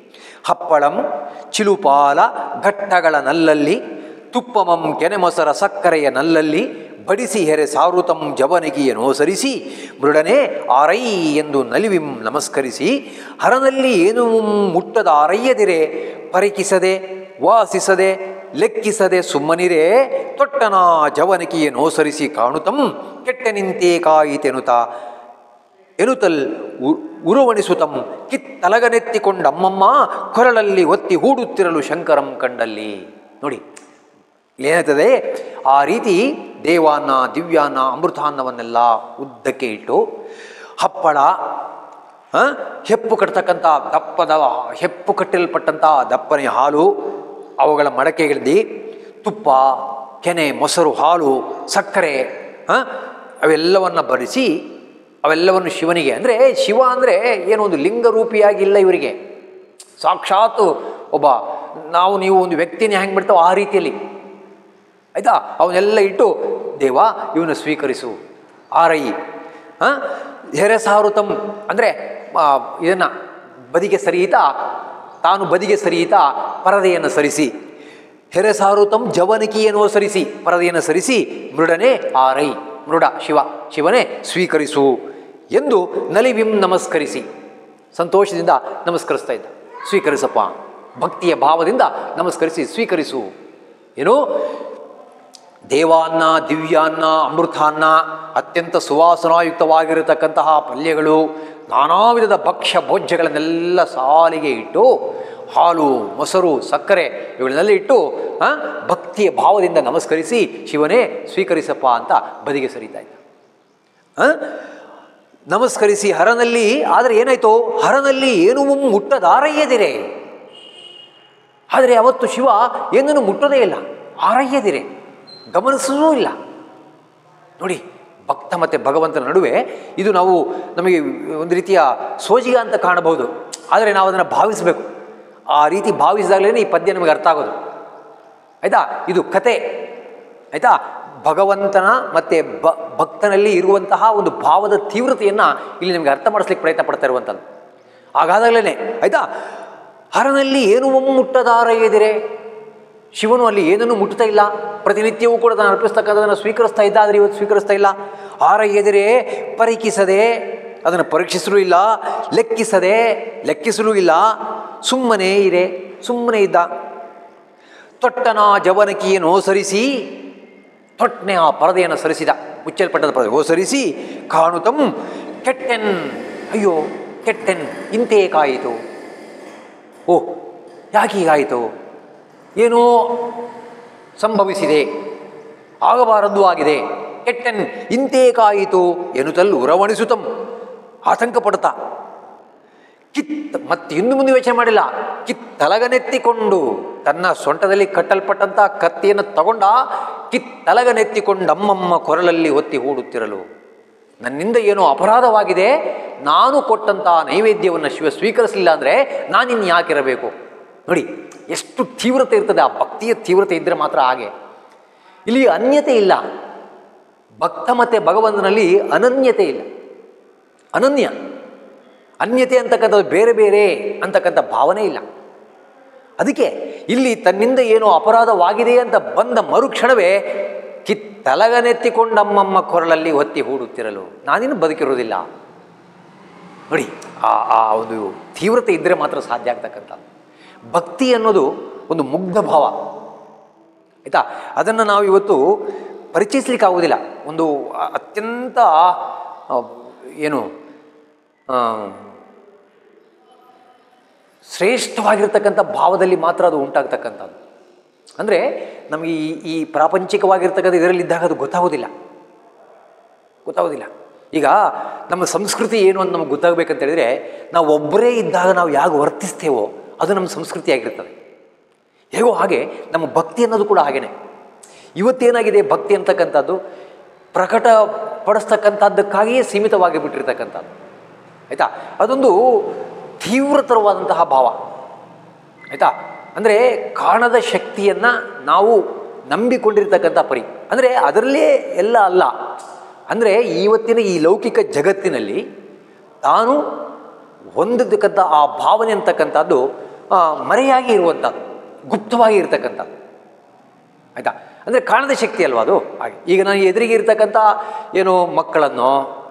ಹಪ್ಪಳಂ ಚಿಲುಪಾಲ ಘಟ್ಟಗಳ ನಲ್ಲಲ್ಲಿ ತುಪ್ಪಮಂ ಕೆನೆಮೊಸರ ಸಕ್ಕರೆಯ ನಲ್ಲಲ್ಲಿ ಬಡಿಸಿ ಹೆರೆ ಸಾರುತಂ ಜವನಿಗೆಯನೋಸರಿಸಿ ಮೃಡನೆ ಆರೈ ಎಂದು ನಲಿವಿಂ ನಮಸ್ಕರಿಸಿ ಹರನಲ್ಲಿ ಏನು ಮುಟ್ಟದ ಆರಯ್ಯದಿರೆ ಪರಿಕಿಸದೆ ವಾಸಿಸದೆ ಲೆಕ್ಕಿಸದೆ ಸುಮ್ಮನಿರೇ ತೊಟ್ಟನ ಜವನಿಕೆಯನೋಸರಿಸಿ ಕಾಣುತಂ ಕೆಟ್ಟ ನಿಂತೇ ಕಾಯಿತೆನುತ ಎನುತಲ್ ಉ- ಉರುವಣಿಸುತಂ ಕಿತ್ತಲಗನೆತ್ತಿಕೊಂಡಮ್ಮಮ್ಮ ಕೊರಳಲ್ಲಿ ಒತ್ತಿ ಹೂಡುತ್ತಿರಲು ಶಂಕರಂ ಕಂಡಲ್ಲಿ ನೋಡಿ ಏನಾಗ್ತದೆ ಆ ರೀತಿ ದೇವಾನ್ನ ದಿವ್ಯಾನ್ನ ಅಮೃತಾನ್ನವನ್ನೆಲ್ಲ ಉದ್ದಕ್ಕೆ ಇಟ್ಟು ಹಪ್ಪಳ ಆ, ಹೆಪ್ಪು ಕಟ್ಟತಕ್ಕಂಥ ದಪ್ಪದ ಹೆಪ್ಪು ಕಟ್ಟಲ್ಪಟ್ಟಂಥ ದಪ್ಪನೆಯ ಹಾಲು ಅವುಗಳ ಮಡಕೆಗಳಲ್ಲಿ ತುಪ್ಪ ಕೆನೆ ಮೊಸರು ಹಾಲು ಸಕ್ಕರೆ ಆ, ಅವೆಲ್ಲವನ್ನು ಬಡಿಸಿ ಅವೆಲ್ಲವನ್ನು ಶಿವನಿಗೆ ಅಂದರೆ ಶಿವ ಅಂದರೆ ಏನೋ ಒಂದು ಲಿಂಗರೂಪಿಯಾಗಿಲ್ಲ ಇವರಿಗೆ ಸಾಕ್ಷಾತ್ತು ಒಬ್ಬ ನಾವು ನೀವು ಒಂದು ವ್ಯಕ್ತಿನೇ ಹೆಂಗೆ ಬಿಡ್ತಾವೋ ಆ ರೀತಿಯಲ್ಲಿ ಆಯಿತಾ ಅವನ್ನೆಲ್ಲ ಇಟ್ಟು ದೇವ ಇವನು ಸ್ವೀಕರಿಸು ಆರೈ ಹಾಂ ಹೆರೆಸಾರುತಂ ಅಂದರೆ ಇದನ್ನು ಬದಿಗೆ ಸರಿಯಿತ ತಾನು ಬದಿಗೆ ಸರಿಯಿತ ಪರದೆಯನ್ನು ಸರಿಸಿ ಹೆರೆಸಾರುತಂ ಜವನಿಕೆಯನ್ನು ಸರಿಸಿ ಪರದೆಯನ್ನು ಸರಿಸಿ ಮೃಡನೆ ಆರೈ ಮೃಡ ಶಿವ ಶಿವನೇ ಸ್ವೀಕರಿಸು ಎಂದು ನಲಿವಿಂ ನಮಸ್ಕರಿಸಿ ಸಂತೋಷದಿಂದ ನಮಸ್ಕರಿಸ್ತಾ ಇದ್ದ ಸ್ವೀಕರಿಸಪ್ಪ ಭಕ್ತಿಯ ಭಾವದಿಂದ ನಮಸ್ಕರಿಸಿ ಸ್ವೀಕರಿಸು ಏನು ದೇವಾನ್ನ ದಿವ್ಯಾನ್ನ ಅಮೃತಾನ್ನ ಅತ್ಯಂತ ಸುವಾಸನಾಯುಕ್ತವಾಗಿರತಕ್ಕಂತಹ ಪಲ್ಯಗಳು ನಾನಾ ವಿಧದ ಭಕ್ಷ್ಯ ಭೋಜ್ಯಗಳನ್ನೆಲ್ಲ ಸಾಲಿಗೆ ಇಟ್ಟು ಹಾಲು ಮೊಸರು ಸಕ್ಕರೆ ಇವುಗಳನ್ನೆಲ್ಲ ಇಟ್ಟು ಆ, ಭಕ್ತಿಯ ಭಾವದಿಂದ ನಮಸ್ಕರಿಸಿ ಶಿವನೇ ಸ್ವೀಕರಿಸಪ್ಪ ಅಂತ ಬದಿಗೆ ಸರಿತಾ ಇದ್ದ ಆ? ನಮಸ್ಕರಿಸಿ ಹರನಲ್ಲಿ ಆದರೆ ಏನಾಯ್ತು ಹರನಲ್ಲಿ ಏನೂ ಮುಟ್ಟದಾರಯ್ಯದಿರೆ ಆದರೆ ಅವತ್ತು ಶಿವ ಏನನ್ನು ಮುಟ್ಟೋದೇ ಇಲ್ಲ ಆರಯ್ಯದಿರೆ ಗಮನಿಸೂ ಇಲ್ಲ ನೋಡಿ ಭಕ್ತ ಮತ್ತು ಭಗವಂತನ ನಡುವೆ ಇದು ನಾವು ನಮಗೆ ಒಂದು ರೀತಿಯ ಸೋಜಿಗ ಅಂತ ಕಾಣಬಹುದು ಆದರೆ ನಾವು ಅದನ್ನು ಭಾವಿಸಬೇಕು ಆ ರೀತಿ ಭಾವಿಸಿದಾಗಲೇ ಈ ಪದ್ಯ ನಮಗೆ ಅರ್ಥ ಆಗೋದು ಆಯಿತಾ ಇದು ಕತೆ ಆಯಿತಾ ಭಗವಂತನ ಮತ್ತು ಬ ಭಕ್ತನಲ್ಲಿ ಇರುವಂತಹ ಒಂದು ಭಾವದ ತೀವ್ರತೆಯನ್ನು ಇಲ್ಲಿ ನಿಮಗೆ ಅರ್ಥ ಮಾಡಿಸ್ಲಿಕ್ಕೆ ಪ್ರಯತ್ನ ಪಡ್ತಾ ಇರುವಂಥದ್ದು ಹಾಗಾದಾಗಲೇ ಆಯಿತಾ ಹರನಲ್ಲಿ ಏನು ಮುಟ್ಟದಾರ ಎದಿರೆ ಶಿವನು ಅಲ್ಲಿ ಏನನ್ನು ಮುಟ್ತಾ ಇಲ್ಲ ಪ್ರತಿನಿತ್ಯವೂ ಕೂಡ ನಾನು ಅರ್ಪಿಸ್ತಕ್ಕಂಥದ್ದನ್ನು ಸ್ವೀಕರಿಸ್ತಾ ಇದ್ದ ಆದರೆ ಇವತ್ತು ಸ್ವೀಕರಿಸ್ತಾ ಇಲ್ಲ ಆರ ಎದುರೇ ಪರಿಕಿಸದೆ ಅದನ್ನು ಪರೀಕ್ಷಿಸಲೂ ಇಲ್ಲ ಲೆಕ್ಕಿಸದೆ ಲೆಕ್ಕಿಸಲೂ ಇಲ್ಲ ಸುಮ್ಮನೆ ಇರೆ ಸುಮ್ಮನೆ ಇದ್ದ ತೊಟ್ಟನ ಜವನಕಿಯನ್ನು ಸರಿಸಿ ತೊಟ್ಟನೆ ಆ ಪರದೆಯನ್ನು ಸರಿಸಿದ ಮುಚ್ಚಲ್ಪಟ್ಟದ ಪರದೆ ಓಸರಿಸಿ ಕಾಣುತಂ ಕೆಟ್ಟೆನ್ ಅಯ್ಯೋ ಕೆಟ್ಟೆನ್ ಇಂತೇ ಕಾಯಿತು ಓ ಯಾಕೆ ಹೀಗಾಯಿತು ಏನೋ ಸಂಭವಿಸಿದೆ ಆಗಬಾರದ್ದು ಆಗಿದೆ ಕೆಟ್ಟೆನ್ ಇಂತೇ ಕಾಯಿತು ಎನ್ನುತ್ತಲ್ಲಿ ಉರವಣಿಸುತ್ತಂ ಆತಂಕ ಪಡುತ್ತಾ ಕಿತ್ ಮತ್ತೆ ಇನ್ನು ಮುಂದೆ ಯೋಚನೆ ಮಾಡಿಲ್ಲ ಕಿತ್ತಲಗನೆತ್ತಿಕೊಂಡು ತನ್ನ ಸೊಂಟದಲ್ಲಿ ಕಟ್ಟಲ್ಪಟ್ಟಂಥ ಕತ್ತಿಯನ್ನು ತಗೊಂಡ ಕಿತ್ತಲಗನೆತ್ತಿಕೊಂಡು ಅಮ್ಮಮ್ಮ ಕೊರಳಲ್ಲಿ ಒತ್ತಿ ಹೂಡುತ್ತಿರಲು ನನ್ನಿಂದ ಏನೋ ಅಪರಾಧವಾಗಿದೆ ನಾನು ಕೊಟ್ಟಂಥ ನೈವೇದ್ಯವನ್ನು ಶಿವ ಸ್ವೀಕರಿಸಲಿಲ್ಲ ಅಂದರೆ ನಾನಿನ್ನು ಯಾಕಿರಬೇಕು ನೋಡಿ ಎಷ್ಟು ತೀವ್ರತೆ ಇರ್ತದೆ ಆ ಭಕ್ತಿಯ ತೀವ್ರತೆ ಇದ್ದರೆ ಮಾತ್ರ ಹಾಗೆ ಇಲ್ಲಿ ಅನ್ಯತೆ ಇಲ್ಲ ಭಕ್ತ ಮತ್ತು ಭಗವಂತನಲ್ಲಿ ಅನನ್ಯತೆ ಇಲ್ಲ ಅನನ್ಯ ಅನ್ಯತೆ ಅಂತಕ್ಕಂಥದ್ದು ಬೇರೆ ಬೇರೆ ಅಂತಕ್ಕಂಥ ಭಾವನೆ ಇಲ್ಲ ಅದಕ್ಕೆ ಇಲ್ಲಿ ತನ್ನಿಂದ ಏನೋ ಅಪರಾಧವಾಗಿದೆ ಅಂತ ಬಂದ ಮರುಕ್ಷಣವೇ ಕಿತ್ತಲಗನೆತ್ತಿಕೊಂಡಮ್ಮಮ್ಮ ಕೊರಳಲ್ಲಿ ಒತ್ತಿ ಹೂಡುತ್ತಿರಲು ನಾನಿನ್ನು ಬದುಕಿರೋದಿಲ್ಲ ನೋಡಿ ಆ ಆ ಒಂದು ತೀವ್ರತೆ ಇದ್ದರೆ ಮಾತ್ರ ಸಾಧ್ಯ ಆಗ್ತಕ್ಕಂಥ ಭಕ್ತಿ ಅನ್ನೋದು ಒಂದು ಮುಗ್ಧ ಭಾವ ಆಯಿತಾ ಅದನ್ನು ನಾವು ಇವತ್ತು ಪರಿಚಯಿಸ್ಲಿಕ್ಕೆ ಆಗೋದಿಲ್ಲ ಒಂದು ಅ- ಅತ್ಯಂತ ಆ, ಏನು ಆ, ಶ್ರೇಷ್ಠವಾಗಿರ್ತಕ್ಕಂಥ ಭಾವದಲ್ಲಿ ಮಾತ್ರ ಅದು ಉಂಟಾಗ್ತಕ್ಕಂಥದ್ದು ಅಂದರೆ ನಮಗೆ ಈ ಈ ಪ್ರಾಪಂಚಿಕವಾಗಿರ್ತಕ್ಕಂಥ ಇದರಲ್ಲಿದ್ದಾಗ ಅದು ಗೊತ್ತಾಗೋದಿಲ್ಲ ಗೊತ್ತಾಗೋದಿಲ್ಲ ಈಗ ನಮ್ಮ ಸಂಸ್ಕೃತಿ ಏನು ಅಂತ ನಮಗೆ ಗೊತ್ತಾಗಬೇಕಂತ ಹೇಳಿದರೆ ನಾವು ಒಬ್ಬರೇ ಇದ್ದಾಗ ನಾವು ಯಾಕೆ ವರ್ತಿಸ್ತೇವೋ ಅದು ನಮ್ಮ ಸಂಸ್ಕೃತಿ ಆಗಿರ್ತದೆ ಹೇಗೋ ಹಾಗೆ ನಮ್ಮ ಭಕ್ತಿ ಅನ್ನೋದು ಕೂಡ ಹಾಗೇನೆ ಇವತ್ತೇನಾಗಿದೆ ಭಕ್ತಿ ಅಂತಕ್ಕಂಥದ್ದು ಪ್ರಕಟ ಪಡಿಸ್ತಕ್ಕಂಥದ್ದಕ್ಕಾಗಿಯೇ ಸೀಮಿತವಾಗಿ ಬಿಟ್ಟಿರ್ತಕ್ಕಂಥದ್ದು ಆಯಿತಾ ಅದೊಂದು ತೀವ್ರತರವಾದಂತಹ ಭಾವ ಆಯಿತಾ ಅಂದರೆ ಕಾಣದ ಶಕ್ತಿಯನ್ನು ನಾವು ನಂಬಿಕೊಂಡಿರ್ತಕ್ಕಂಥ ಪರಿ ಅಂದರೆ ಅದರಲ್ಲೇ ಎಲ್ಲ ಅಲ್ಲ ಅಂದರೆ ಇವತ್ತಿನ ಈ ಲೌಕಿಕ ಜಗತ್ತಿನಲ್ಲಿ ತಾನು ಹೊಂದಿರ್ತಕ್ಕಂಥ ಆ ಭಾವನೆ ಅಂತಕ್ಕಂಥದ್ದು ಆ, ಮರೆಯಾಗಿ ಇರುವಂಥದ್ದು ಗುಪ್ತವಾಗಿ ಇರ್ತಕ್ಕಂಥದ್ದು ಆಯಿತಾ ಅಂದರೆ ಕಾಣದ ಶಕ್ತಿ ಅಲ್ವಾ ಅದು ಹಾಗೆ ಈಗ ನಾನು ಎದುರಿಗೆ ಇರ್ತಕ್ಕಂಥ ಏನು ಮಕ್ಕಳನ್ನೋ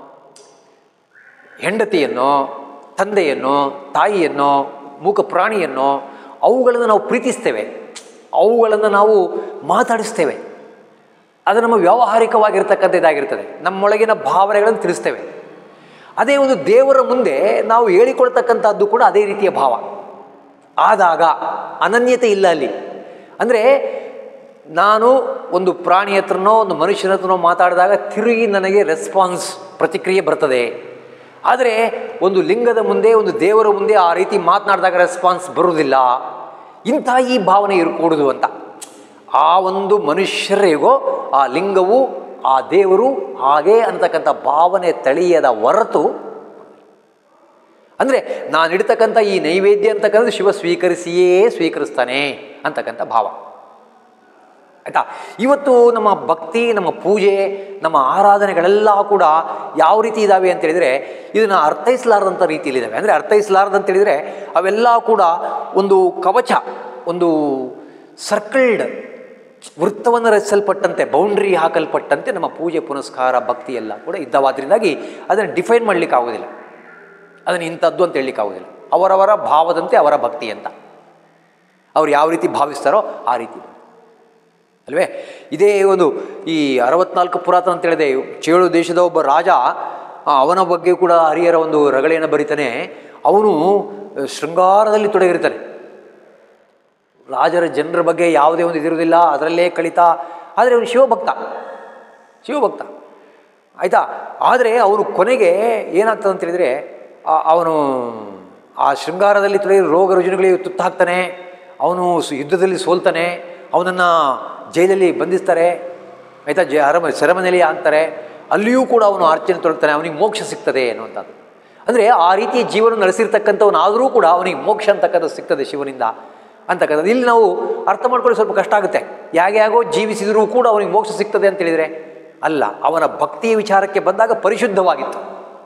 ಹೆಂಡತಿಯನ್ನು ತಂದೆಯನ್ನು ತಾಯಿಯನ್ನು ಮೂಕ ಪ್ರಾಣಿಯನ್ನು ಅವುಗಳನ್ನು ನಾವು ಪ್ರೀತಿಸ್ತೇವೆ ಅವುಗಳನ್ನು ನಾವು ಮಾತಾಡಿಸ್ತೇವೆ ಅದು ನಮ್ಮ ವ್ಯಾವಹಾರಿಕವಾಗಿರ್ತಕ್ಕಂಥ ಇದಾಗಿರ್ತದೆ ನಮ್ಮೊಳಗಿನ ಭಾವನೆಗಳನ್ನು ತಿಳಿಸ್ತೇವೆ ಅದೇ ಒಂದು ದೇವರ ಮುಂದೆ ನಾವು ಹೇಳಿಕೊಳ್ತಕ್ಕಂಥದ್ದು ಕೂಡ ಅದೇ ರೀತಿಯ ಭಾವ ಆದಾಗ ಅನನ್ಯತೆ ಇಲ್ಲ ಅಲ್ಲಿ ಅಂದರೆ ನಾನು ಒಂದು ಪ್ರಾಣಿ ಹತ್ರನೋ ಒಂದು ಮನುಷ್ಯನ ಹತ್ರನೋ ಮಾತಾಡಿದಾಗ ತಿರುಗಿ ನನಗೆ ರೆಸ್ಪಾನ್ಸ್ ಪ್ರತಿಕ್ರಿಯೆ ಬರ್ತದೆ ಆದರೆ ಒಂದು ಲಿಂಗದ ಮುಂದೆ ಒಂದು ದೇವರ ಮುಂದೆ ಆ ರೀತಿ ಮಾತನಾಡಿದಾಗ ರೆಸ್ಪಾನ್ಸ್ ಬರುವುದಿಲ್ಲ ಇಂಥ ಈ ಭಾವನೆ ಇರ್ಕೂಡುದು ಅಂತ ಆ ಒಂದು ಮನುಷ್ಯರಿಗೋ ಆ ಲಿಂಗವು ಆ ದೇವರು ಹಾಗೆ ಅಂತಕ್ಕಂಥ ಭಾವನೆ ತಳಿಯದ ಹೊರತು ಅಂದರೆ ನಾನು ಇಡ್ತಕ್ಕಂಥ ಈ ನೈವೇದ್ಯ ಅಂತಕ್ಕಂಥದ್ದು ಶಿವ ಸ್ವೀಕರಿಸಿಯೇ ಸ್ವೀಕರಿಸ್ತಾನೆ ಅಂತಕ್ಕಂಥ ಭಾವ ಆಯಿತಾ ಇವತ್ತು ನಮ್ಮ ಭಕ್ತಿ ನಮ್ಮ ಪೂಜೆ ನಮ್ಮ ಆರಾಧನೆಗಳೆಲ್ಲ ಕೂಡ ಯಾವ ರೀತಿ ಇದ್ದಾವೆ ಅಂತ ಹೇಳಿದರೆ ಇದನ್ನು ಅರ್ಥೈಸಲಾರದಂಥ ರೀತಿಯಲ್ಲಿದ್ದಾವೆ ಅಂದರೆ ಅರ್ಥೈಸಲಾರದಂತ ಹೇಳಿದರೆ ಅವೆಲ್ಲ ಕೂಡ ಒಂದು ಕವಚ ಒಂದು ಸರ್ಕಲ್ಡ್ ವೃತ್ತವನ್ನು ರಚಿಸಲ್ಪಟ್ಟಂತೆ ಬೌಂಡ್ರಿ ಹಾಕಲ್ಪಟ್ಟಂತೆ ನಮ್ಮ ಪೂಜೆ ಪುನಸ್ಕಾರ ಭಕ್ತಿ ಎಲ್ಲ ಕೂಡ ಇದ್ದವಾದ್ರಿಂದಾಗಿ ಅದನ್ನು ಡಿಫೈನ್ ಮಾಡಲಿಕ್ಕೆ ಆಗೋದಿಲ್ಲ ಅದನ್ನು ಇಂಥದ್ದು ಅಂತ ಹೇಳಲಿಕ್ಕೆ ಆಗೋದಿಲ್ಲ ಅವರವರ ಭಾವದಂತೆ ಅವರ ಭಕ್ತಿ ಅಂತ ಅವ್ರು ಯಾವ ರೀತಿ ಭಾವಿಸ್ತಾರೋ ಆ ರೀತಿ ಅಲ್ವೇ ಇದೇ ಒಂದು ಈ ಅರವತ್ನಾಲ್ಕು ಪುರಾತನ ಅಂತ ಹೇಳಿದೆ ಚೇಳು ದೇಶದ ಒಬ್ಬ ರಾಜ ಆ, ಅವನ ಬಗ್ಗೆ ಕೂಡ ಹರಿಯರ ಒಂದು ರಗಳೆಯನ್ನು ಬರಿತಾನೆ ಅವನು ಆ, ಶೃಂಗಾರದಲ್ಲಿ ತೊಡಗಿರ್ತಾನೆ ರಾಜರ ಜನರ ಬಗ್ಗೆ ಯಾವುದೇ ಒಂದು ಇದಿರುವುದಿಲ್ಲ ಅದರಲ್ಲೇ ಕಳಿತಾ ಆದರೆ ಅವನು ಶಿವಭಕ್ತ ಶಿವಭಕ್ತ ಆಯಿತಾ ಆದರೆ ಅವನು ಕೊನೆಗೆ ಏನಾಗ್ತದೆ ಅಂತ ಹೇಳಿದರೆ ಆ- ಅವನು ಆ ಶೃಂಗಾರದಲ್ಲಿ ತೊಡಗಿ ರೋಗ ರುಜಿನಗಳಿಗೆ ತುತ್ತಾಗ್ತಾನೆ ಅವನು ಸು- ಯುದ್ಧದಲ್ಲಿ ಸೋಲ್ತಾನೆ ಅವನನ್ನು ಜೈಲಲ್ಲಿ ಬಂಧಿಸ್ತಾರೆ ಆಯಿತಾ ಜ ಅರಮ ಸೆರೆಮನೆಯಲ್ಲಿ ಹಾಕ್ತಾರೆ ಅಲ್ಲಿಯೂ ಕೂಡ ಅವನು ಅರ್ಚನೆ ತೊಡಗ್ತಾನೆ ಅವನಿಗೆ ಮೋಕ್ಷ ಸಿಗ್ತದೆ ಅನ್ನುವಂಥದ್ದು ಅಂದರೆ ಆ ರೀತಿಯ ಜೀವನ ನಡೆಸಿರ್ತಕ್ಕಂಥವನಾದರೂ ಕೂಡ ಅವನಿಗೆ ಮೋಕ್ಷ ಅಂತಕ್ಕಂಥದ್ದು ಸಿಗ್ತದೆ ಶಿವನಿಂದ ಅಂತಕ್ಕಂಥದ್ದು ಇಲ್ಲಿ ನಾವು ಅರ್ಥ ಮಾಡ್ಕೊಳ್ಳಿ ಸ್ವಲ್ಪ ಕಷ್ಟ ಆಗುತ್ತೆ ಯಾಗೆ ಯಾಗೋ ಜೀವಿಸಿದರೂ ಕೂಡ ಅವನಿಗೆ ಮೋಕ್ಷ ಸಿಗ್ತದೆ ಅಂತ ಹೇಳಿದರೆ ಅಲ್ಲ ಅವನ ಭಕ್ತಿಯ ವಿಚಾರಕ್ಕೆ ಬಂದಾಗ ಪರಿಶುದ್ಧವಾಗಿತ್ತು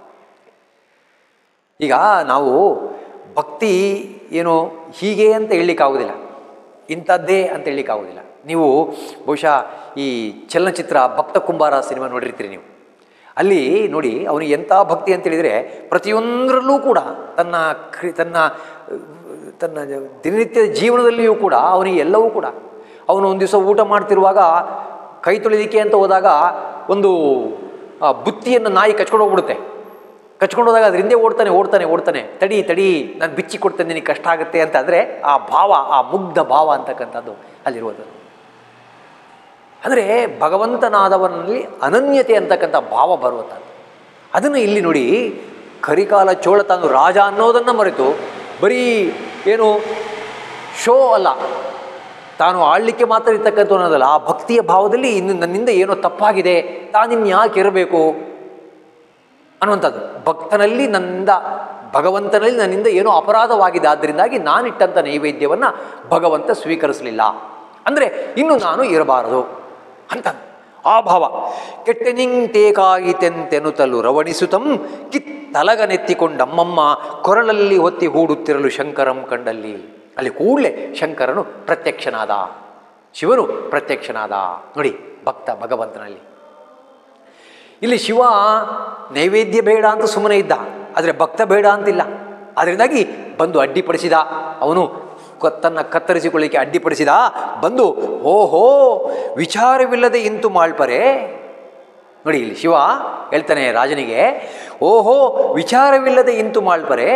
ಈಗ ನಾವು ಭಕ್ತಿ ಏನು ಹೀಗೆ ಅಂತ ಹೇಳಲಿಕ್ಕಾಗೋದಿಲ್ಲ ಇಂಥದ್ದೇ ಅಂತ ಹೇಳಲಿಕ್ಕಾಗೋದಿಲ್ಲ ನೀವು ಬಹುಶಃ ಈ ಚಲನಚಿತ್ರ ಭಕ್ತ ಕುಂಬಾರ ಸಿನಿಮಾ ನೋಡಿರ್ತೀರಿ ನೀವು ಅಲ್ಲಿ ನೋಡಿ ಅವನಿಗೆ ಎಂಥ ಭಕ್ತಿ ಅಂತೇಳಿದರೆ ಪ್ರತಿಯೊಂದರಲ್ಲೂ ಕೂಡ ತನ್ನ ಕ್ರಿ ತನ್ನ ಅಹ್, ತನ್ನ ದಿನನಿತ್ಯದ ಜೀವನದಲ್ಲಿಯೂ ಕೂಡ ಅವನಿಗೆ ಎಲ್ಲವೂ ಕೂಡ ಅವನು ಒಂದು ದಿವಸ ಊಟ ಮಾಡ್ತಿರುವಾಗ ಕೈ ತೊಳಿಲಿಕ್ಕೆ ಅಂತ ಹೋದಾಗ ಒಂದು ಆ, ಬುತ್ತಿಯನ್ನು ನಾಯಿ ಕಚ್ಕೊಂಡು ಹೋಗ್ಬಿಡುತ್ತೆ ಕಚ್ಕೊಂಡು ಹೋದಾಗ ಅದ್ರ ಹಿಂದೆ ಓಡ್ತಾನೆ ಓಡ್ತಾನೆ ಓಡ್ತಾನೆ ತಡಿ ತಡಿ ನಾನು ಬಿಚ್ಚಿ ಕೊಡ್ತೇನೆ ನಿನಗೆ ಕಷ್ಟ ಆಗುತ್ತೆ ಅಂತ ಅಂದರೆ ಆ ಭಾವ ಆ ಮುಗ್ಧ ಭಾವ ಅಂತಕ್ಕಂಥದ್ದು ಅಲ್ಲಿರುವುದು ಅಂದರೆ ಭಗವಂತನಾದವನಲ್ಲಿ ಅನನ್ಯತೆ ಅಂತಕ್ಕಂಥ ಭಾವ ಬರುವಂಥದ್ದು ಅದನ್ನು ಇಲ್ಲಿ ನೋಡಿ ಕರಿಕಾಲ ಚೋಳ ತಾನು ರಾಜ ಅನ್ನೋದನ್ನು ಮರೆತು ಬರೀ ಏನು ಶೋ ಅಲ್ಲ ತಾನು ಆಳ್ಲಿಕ್ಕೆ ಮಾತ್ರ ಇರ್ತಕ್ಕಂಥ ಅನ್ನೋದಲ್ಲ ಆ ಭಕ್ತಿಯ ಭಾವದಲ್ಲಿ ಇನ್ನು ನನ್ನಿಂದ ಏನೋ ತಪ್ಪಾಗಿದೆ ತಾನಿನ್ನು ಯಾಕೆ ಇರಬೇಕು ಅನ್ನುವಂಥದ್ದು ಭಕ್ತನಲ್ಲಿ ನನ್ನಿಂದ ಭಗವಂತನಲ್ಲಿ ನನ್ನಿಂದ ಏನೋ ಅಪರಾಧವಾಗಿದೆ ಆದ್ದರಿಂದಾಗಿ ನಾನಿಟ್ಟಂಥ ನೈವೇದ್ಯವನ್ನು ಭಗವಂತ ಸ್ವೀಕರಿಸಲಿಲ್ಲ ಅಂದರೆ ಇನ್ನು ನಾನು ಇರಬಾರದು ಅಂತ ಆ ಭಾವ ಕೆಟ್ಟೆನಿಂಗ್ ತೇಕಾಯಿತೆಂತೆನುತಲು ರವಣಿಸುತ್ತಂ ಕಿತ್ತಲಗನೆತ್ತಿಕೊಂಡಮ್ಮಮ್ಮ ಕೊರಳಲ್ಲಿ ಹೊತ್ತಿ ಹೂಡುತ್ತಿರಲು ಶಂಕರಂ ಕಂಡಲ್ಲಿ ಅಲ್ಲಿ ಕೂಡಲೇ ಶಂಕರನು ಪ್ರತ್ಯಕ್ಷನಾದ ಶಿವನು ಪ್ರತ್ಯಕ್ಷನಾದ ನೋಡಿ ಭಕ್ತ ಭಗವಂತನಲ್ಲಿ ಇಲ್ಲಿ ಶಿವ ನೈವೇದ್ಯ ಬೇಡ ಅಂತ ಸುಮ್ಮನೆ ಇದ್ದ ಆದರೆ ಭಕ್ತ ಬೇಡ ಅಂತಿಲ್ಲ ಅದರಿಂದಾಗಿ ಬಂದು ಅಡ್ಡಿಪಡಿಸಿದ ಅವನು ಕ- ತನ್ನ ಕತ್ತರಿಸಿಕೊಳ್ಳಿಕ್ಕೆ ಅಡ್ಡಿಪಡಿಸಿದ ಬಂದು ಓಹೋ ವಿಚಾರವಿಲ್ಲದೆ ಇಂತು ಮಾಳ್ಪರೆ ನೋಡಿ ಇಲ್ಲಿ ಶಿವ ಹೇಳ್ತಾನೆ ರಾಜನಿಗೆ ಓಹೋ ವಿಚಾರವಿಲ್ಲದೆ ಇಂತು ಮಾಳ್ಪರೆ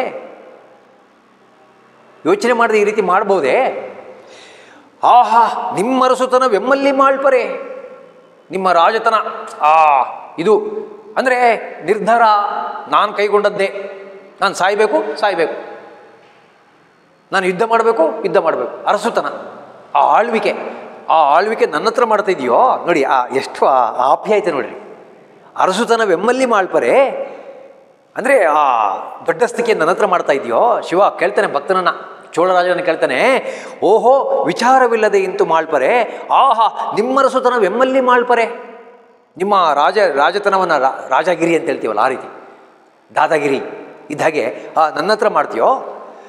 ಯೋಚನೆ ಮಾಡದೆ ಈ ರೀತಿ ಮಾಡ್ಬೋದೇ ಆಹಾ ನಿಮ್ಮರಸುತನ ಬೆಮ್ಮಲ್ಲಿ ಮಾಳ್ಪರೆ ನಿಮ್ಮ ರಾಜತನ ಆ ಇದು ಅಂದರೆ ನಿರ್ಧಾರ ನಾನು ಕೈಗೊಂಡದ್ದೇ ನಾನು ಸಾಯಬೇಕು ಸಾಯಬೇಕು ನಾನು ಯುದ್ಧ ಮಾಡಬೇಕು ಯುದ್ಧ ಮಾಡಬೇಕು ಅರಸುತನ ಆ ಆಳ್ವಿಕೆ ಆ ಆಳ್ವಿಕೆ ನನ್ನ ಹತ್ರ ಮಾಡ್ತಾ ಇದೆಯೋ ನೋಡಿ ಆ ಎಷ್ಟು ಆ ಆಪ್ಯಾಯತೆ ನೋಡ್ರಿ ಅರಸುತನ ಬೆಮ್ಮಲ್ಲಿ ಮಾಳ್ಪರೆ ಅಂದರೆ ಆ ದೊಡ್ಡಸ್ತಿಕೆ ನನ್ನ ಹತ್ರ ಮಾಡ್ತಾ ಇದೆಯೋ ಶಿವ ಕೇಳ್ತಾನೆ ಭಕ್ತನನ್ನ ಚೋಳರಾಜನ ಕೇಳ್ತಾನೆ ಓಹೋ ವಿಚಾರವಿಲ್ಲದೆ ಇಂತು ಮಾಳ್ಪರೆ ಆಹಾ ನಿಮ್ಮರಸುತನ ಬೆಮ್ಮಲ್ಲಿ ಮಾಳ್ಪರೆ ನಿಮ್ಮ ರಾಜ ರಾಜತನವನ್ನು ರಾ- ರಾಜಗಿರಿ ಅಂತ ಹೇಳ್ತೀವಲ್ಲ ಆ ರೀತಿ ದಾದಾಗಿರಿ ಇದ್ದಾಗೆ ಆ ನನ್ನ ಹತ್ರ ಮಾಡ್ತೀಯೋ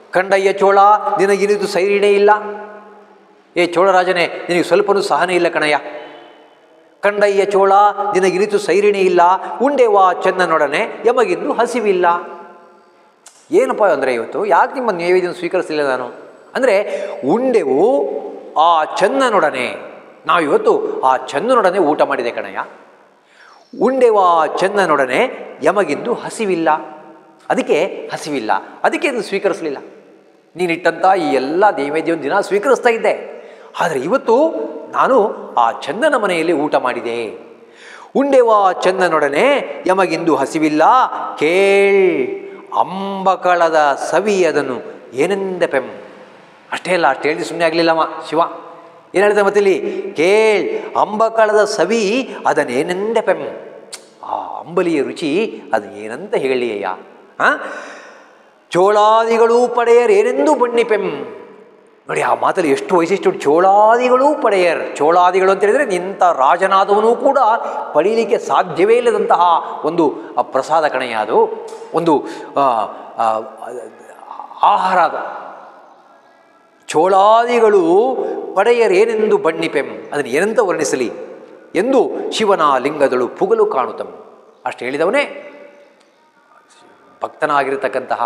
ಕಂಡಯ್ಯ ಚೋಳ ನಿನಗಿನಿದು ಸೈರಿಣೆ ಇಲ್ಲ ಏ ಚೋಳರಾಜನೇ ನಿನಗೆ ಸ್ವಲ್ಪನೂ ಸಹನೆ ಇಲ್ಲ ಕಣಯ್ಯ ಕಂಡಯ್ಯ ಚೋಳ ನಿನಗಿನಿತು ಸೈರಿಣೆ ಇಲ್ಲ ಉಂಡೆವಾ ಚೆನ್ನನೊಡನೆ ಯಮಗಿಂದು ಹಸಿವಿಲ್ಲ ಏನಪ್ಪ ಅಂದರೆ ಇವತ್ತು ಯಾಕೆ ನಿಮ್ಮ ನೈವೇದ್ಯ ಸ್ವೀಕರಿಸಲಿಲ್ಲ ನಾನು ಅಂದರೆ ಉಂಡೆವು ಆ ಚನ್ನನೊಡನೆ ನಾವಿವತ್ತು ಆ ಚನ್ನನೊಡನೆ ಊಟ ಮಾಡಿದೆ ಕಣಯ್ಯ ಉಂಡೆವಾ ಚನ್ನನೊಡನೆ ಯಮಗಿಂದು ಹಸಿವಿಲ್ಲ ಅದಕ್ಕೆ ಹಸಿವಿಲ್ಲ ಅದಕ್ಕೆ ಇದು ಸ್ವೀಕರಿಸಲಿಲ್ಲ ನೀನಿಟ್ಟಂಥ ಈ ಎಲ್ಲ ನೈವೇದ್ಯವನ್ನು ದಿನ ಸ್ವೀಕರಿಸ್ತಾ ಇದ್ದೆ ಆದರೆ ಇವತ್ತು ನಾನು ಆ ಚಂದನ ಮನೆಯಲ್ಲಿ ಊಟ ಮಾಡಿದೆ ಉಂಡೆವಾ ಚಂದನೊಡನೆ ಯಮಗಿಂದು ಹಸಿವಿಲ್ಲ ಕೇಳ್ ಅಂಬಕಳದ ಸವಿ ಅದನ್ನು ಏನೆಂದ ಪೆಂ ಅಷ್ಟೇ ಅಲ್ಲ ಅಷ್ಟು ಹೇಳಿದ್ರೆ ಸುಮ್ಮನೆ ಆಗಲಿಲ್ಲವ ಶಿವ ಏನು ಹೇಳ್ತಾರೆ ಮತ್ತಿಲ್ಲಿ ಕೇಳ್ ಅಂಬಕಳದ ಸವಿ ಅದನ್ನೇನೆಂದ ಪೆಂ ಆ ಅಂಬಲಿಯ ರುಚಿ ಅದು ಏನಂತ ಹೇಳಿಯಯ್ಯ ಆ ಚೋಳಾದಿಗಳೂ ಪಡೆಯರ್ ಏನೆಂದು ಬಣ್ಣಿಪೆಂ ನೋಡಿ ಆ ಮಾತಲ್ಲಿ ಎಷ್ಟು ವೈಶಿಷ್ಟ್ಯ ಉಂಟು. ಚೋಳಾದಿಗಳೂ ಪಡೆಯರ್ ಚೋಳಾದಿಗಳು ಅಂತ ಹೇಳಿದರೆ ನಿಂತ ರಾಜನಾದವನು ಕೂಡ ಪಡೀಲಿಕ್ಕೆ ಸಾಧ್ಯವೇ ಇಲ್ಲದಂತಹ ಒಂದು ಆ ಪ್ರಸಾದ ಕಣೆಯ ಅದು ಒಂದು ಆ, ಆ, ಆಹಾರ ಅದು ಚೋಳಾದಿಗಳು ಪಡೆಯರೇನೆಂದು ಬಣ್ಣಿಪೆಂ ಅದನ್ನು ಏನಂತ ವರ್ಣಿಸಲಿ ಎಂದು ಶಿವನ ಲಿಂಗದಳು ಪುಗಲು ಕಾಣುತ್ತಂ ಅಷ್ಟು ಹೇಳಿದವನೇ ಭಕ್ತನಾಗಿರತಕ್ಕಂತಹ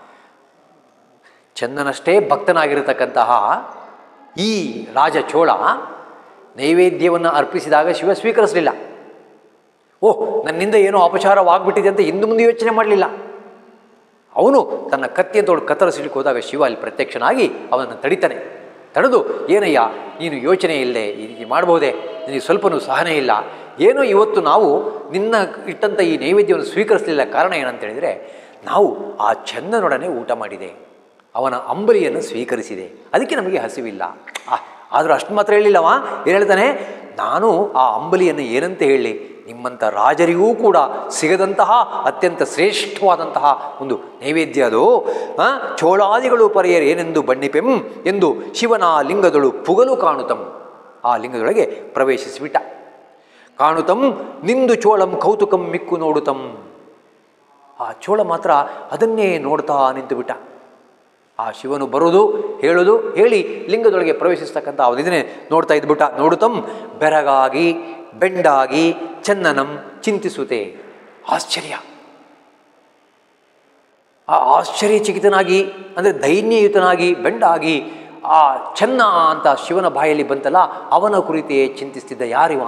ಚಂದನಷ್ಟೇ ಭಕ್ತನಾಗಿರತಕ್ಕಂತಹ ಈ ರಾಜ ಚೋಳ ನೈವೇದ್ಯವನ್ನು ಅರ್ಪಿಸಿದಾಗ ಶಿವ ಸ್ವೀಕರಿಸಲಿಲ್ಲ ಓಹ್ ನನ್ನಿಂದ ಏನೋ ಅಪಚಾರವಾಗ್ಬಿಟ್ಟಿದೆ ಅಂತ ಹಿಂದೆ ಮುಂದೆ ಯೋಚನೆ ಮಾಡಲಿಲ್ಲ ಅವನು ತನ್ನ ಕತ್ತಿಯ ತೋಡು ಕತ್ತರಿಸಲಿಕ್ಕೆ ಹೋದಾಗ ಶಿವ ಅಲ್ಲಿ ಪ್ರತ್ಯಕ್ಷನಾಗಿ ಅವನನ್ನು ತಡಿತಾನೆ ತಡೆದು ಏನಯ್ಯ ನೀನು ಯೋಚನೆ ಇಲ್ಲದೆ ಈ ರೀತಿ ಮಾಡಬಹುದೇ ನಿನಗೆ ಸ್ವಲ್ಪನೂ ಸಹನೆ ಇಲ್ಲ ಏನೋ ಇವತ್ತು ನಾವು ನಿನ್ನ ಇಟ್ಟಂಥ ಈ ನೈವೇದ್ಯವನ್ನು ಸ್ವೀಕರಿಸಲಿಲ್ಲ ಕಾರಣ ಏನಂತ ಹೇಳಿದರೆ ನಾವು ಆ ಚಂದನೊಡನೆ ಊಟ ಮಾಡಿದೆ ಅವನ ಅಂಬಲಿಯನ್ನು ಸ್ವೀಕರಿಸಿದೆ ಅದಕ್ಕೆ ನಮಗೆ ಹಸಿವಿಲ್ಲ ಆ ಆದರೂ ಅಷ್ಟು ಮಾತ್ರ ಹೇಳಿಲ್ಲವ ಏನು ಹೇಳ್ತಾನೆ ನಾನು ಆ ಅಂಬಲಿಯನ್ನು ಏನಂತ ಹೇಳಿ ನಿಮ್ಮಂಥ ರಾಜರಿಗೂ ಕೂಡ ಸಿಗದಂತಹ ಅತ್ಯಂತ ಶ್ರೇಷ್ಠವಾದಂತಹ ಒಂದು ನೈವೇದ್ಯ ಅದು ಆ, ಚೋಳಾದಿಗಳು ಪರೆಯರ್ ಏನೆಂದು ಬಣ್ಣಿಪೆಂ ಎಂದು ಶಿವನ ಲಿಂಗದಳು ಪುಗಲು ಕಾಣುತಂ ಆ ಲಿಂಗದೊಳಗೆ ಪ್ರವೇಶಿಸಿಬಿಟ್ಟ ಕಾಣುತಂ ನಿಂದು ಚೋಳಂ ಕೌತುಕಂ ಮಿಕ್ಕು ನೋಡುತಂ ಆ ಚೋಳ ಮಾತ್ರ ಅದನ್ನೇ ನೋಡ್ತಾ ನಿಂತು ಬಿಟ್ಟ ಆ ಶಿವನು ಬರುವುದು ಹೇಳುವುದು ಹೇಳಿ ಲಿಂಗದೊಳಗೆ ಪ್ರವೇಶಿಸ್ತಕ್ಕಂಥ ಅವನು ಇದನ್ನೇ ನೋಡ್ತಾ ಇದ್ಬಿಟ್ಟ ನೋಡುತ್ತಂ ಬೆರಗಾಗಿ ಬೆಂಡಾಗಿ ಚನ್ನನಂ ಚಿಂತಿಸುತ್ತೆ ಆಶ್ಚರ್ಯ ಆ ಆಶ್ಚರ್ಯಚಕಿತನಾಗಿ ಅಂದರೆ ದೈನ್ಯಯುತನಾಗಿ ಬೆಂಡಾಗಿ ಆ ಚೆನ್ನ ಅಂತ ಶಿವನ ಬಾಯಲ್ಲಿ ಬಂತಲ್ಲ ಅವನ ಕುರಿತೇ ಚಿಂತಿಸ್ತಿದ್ದ ಯಾರಿವ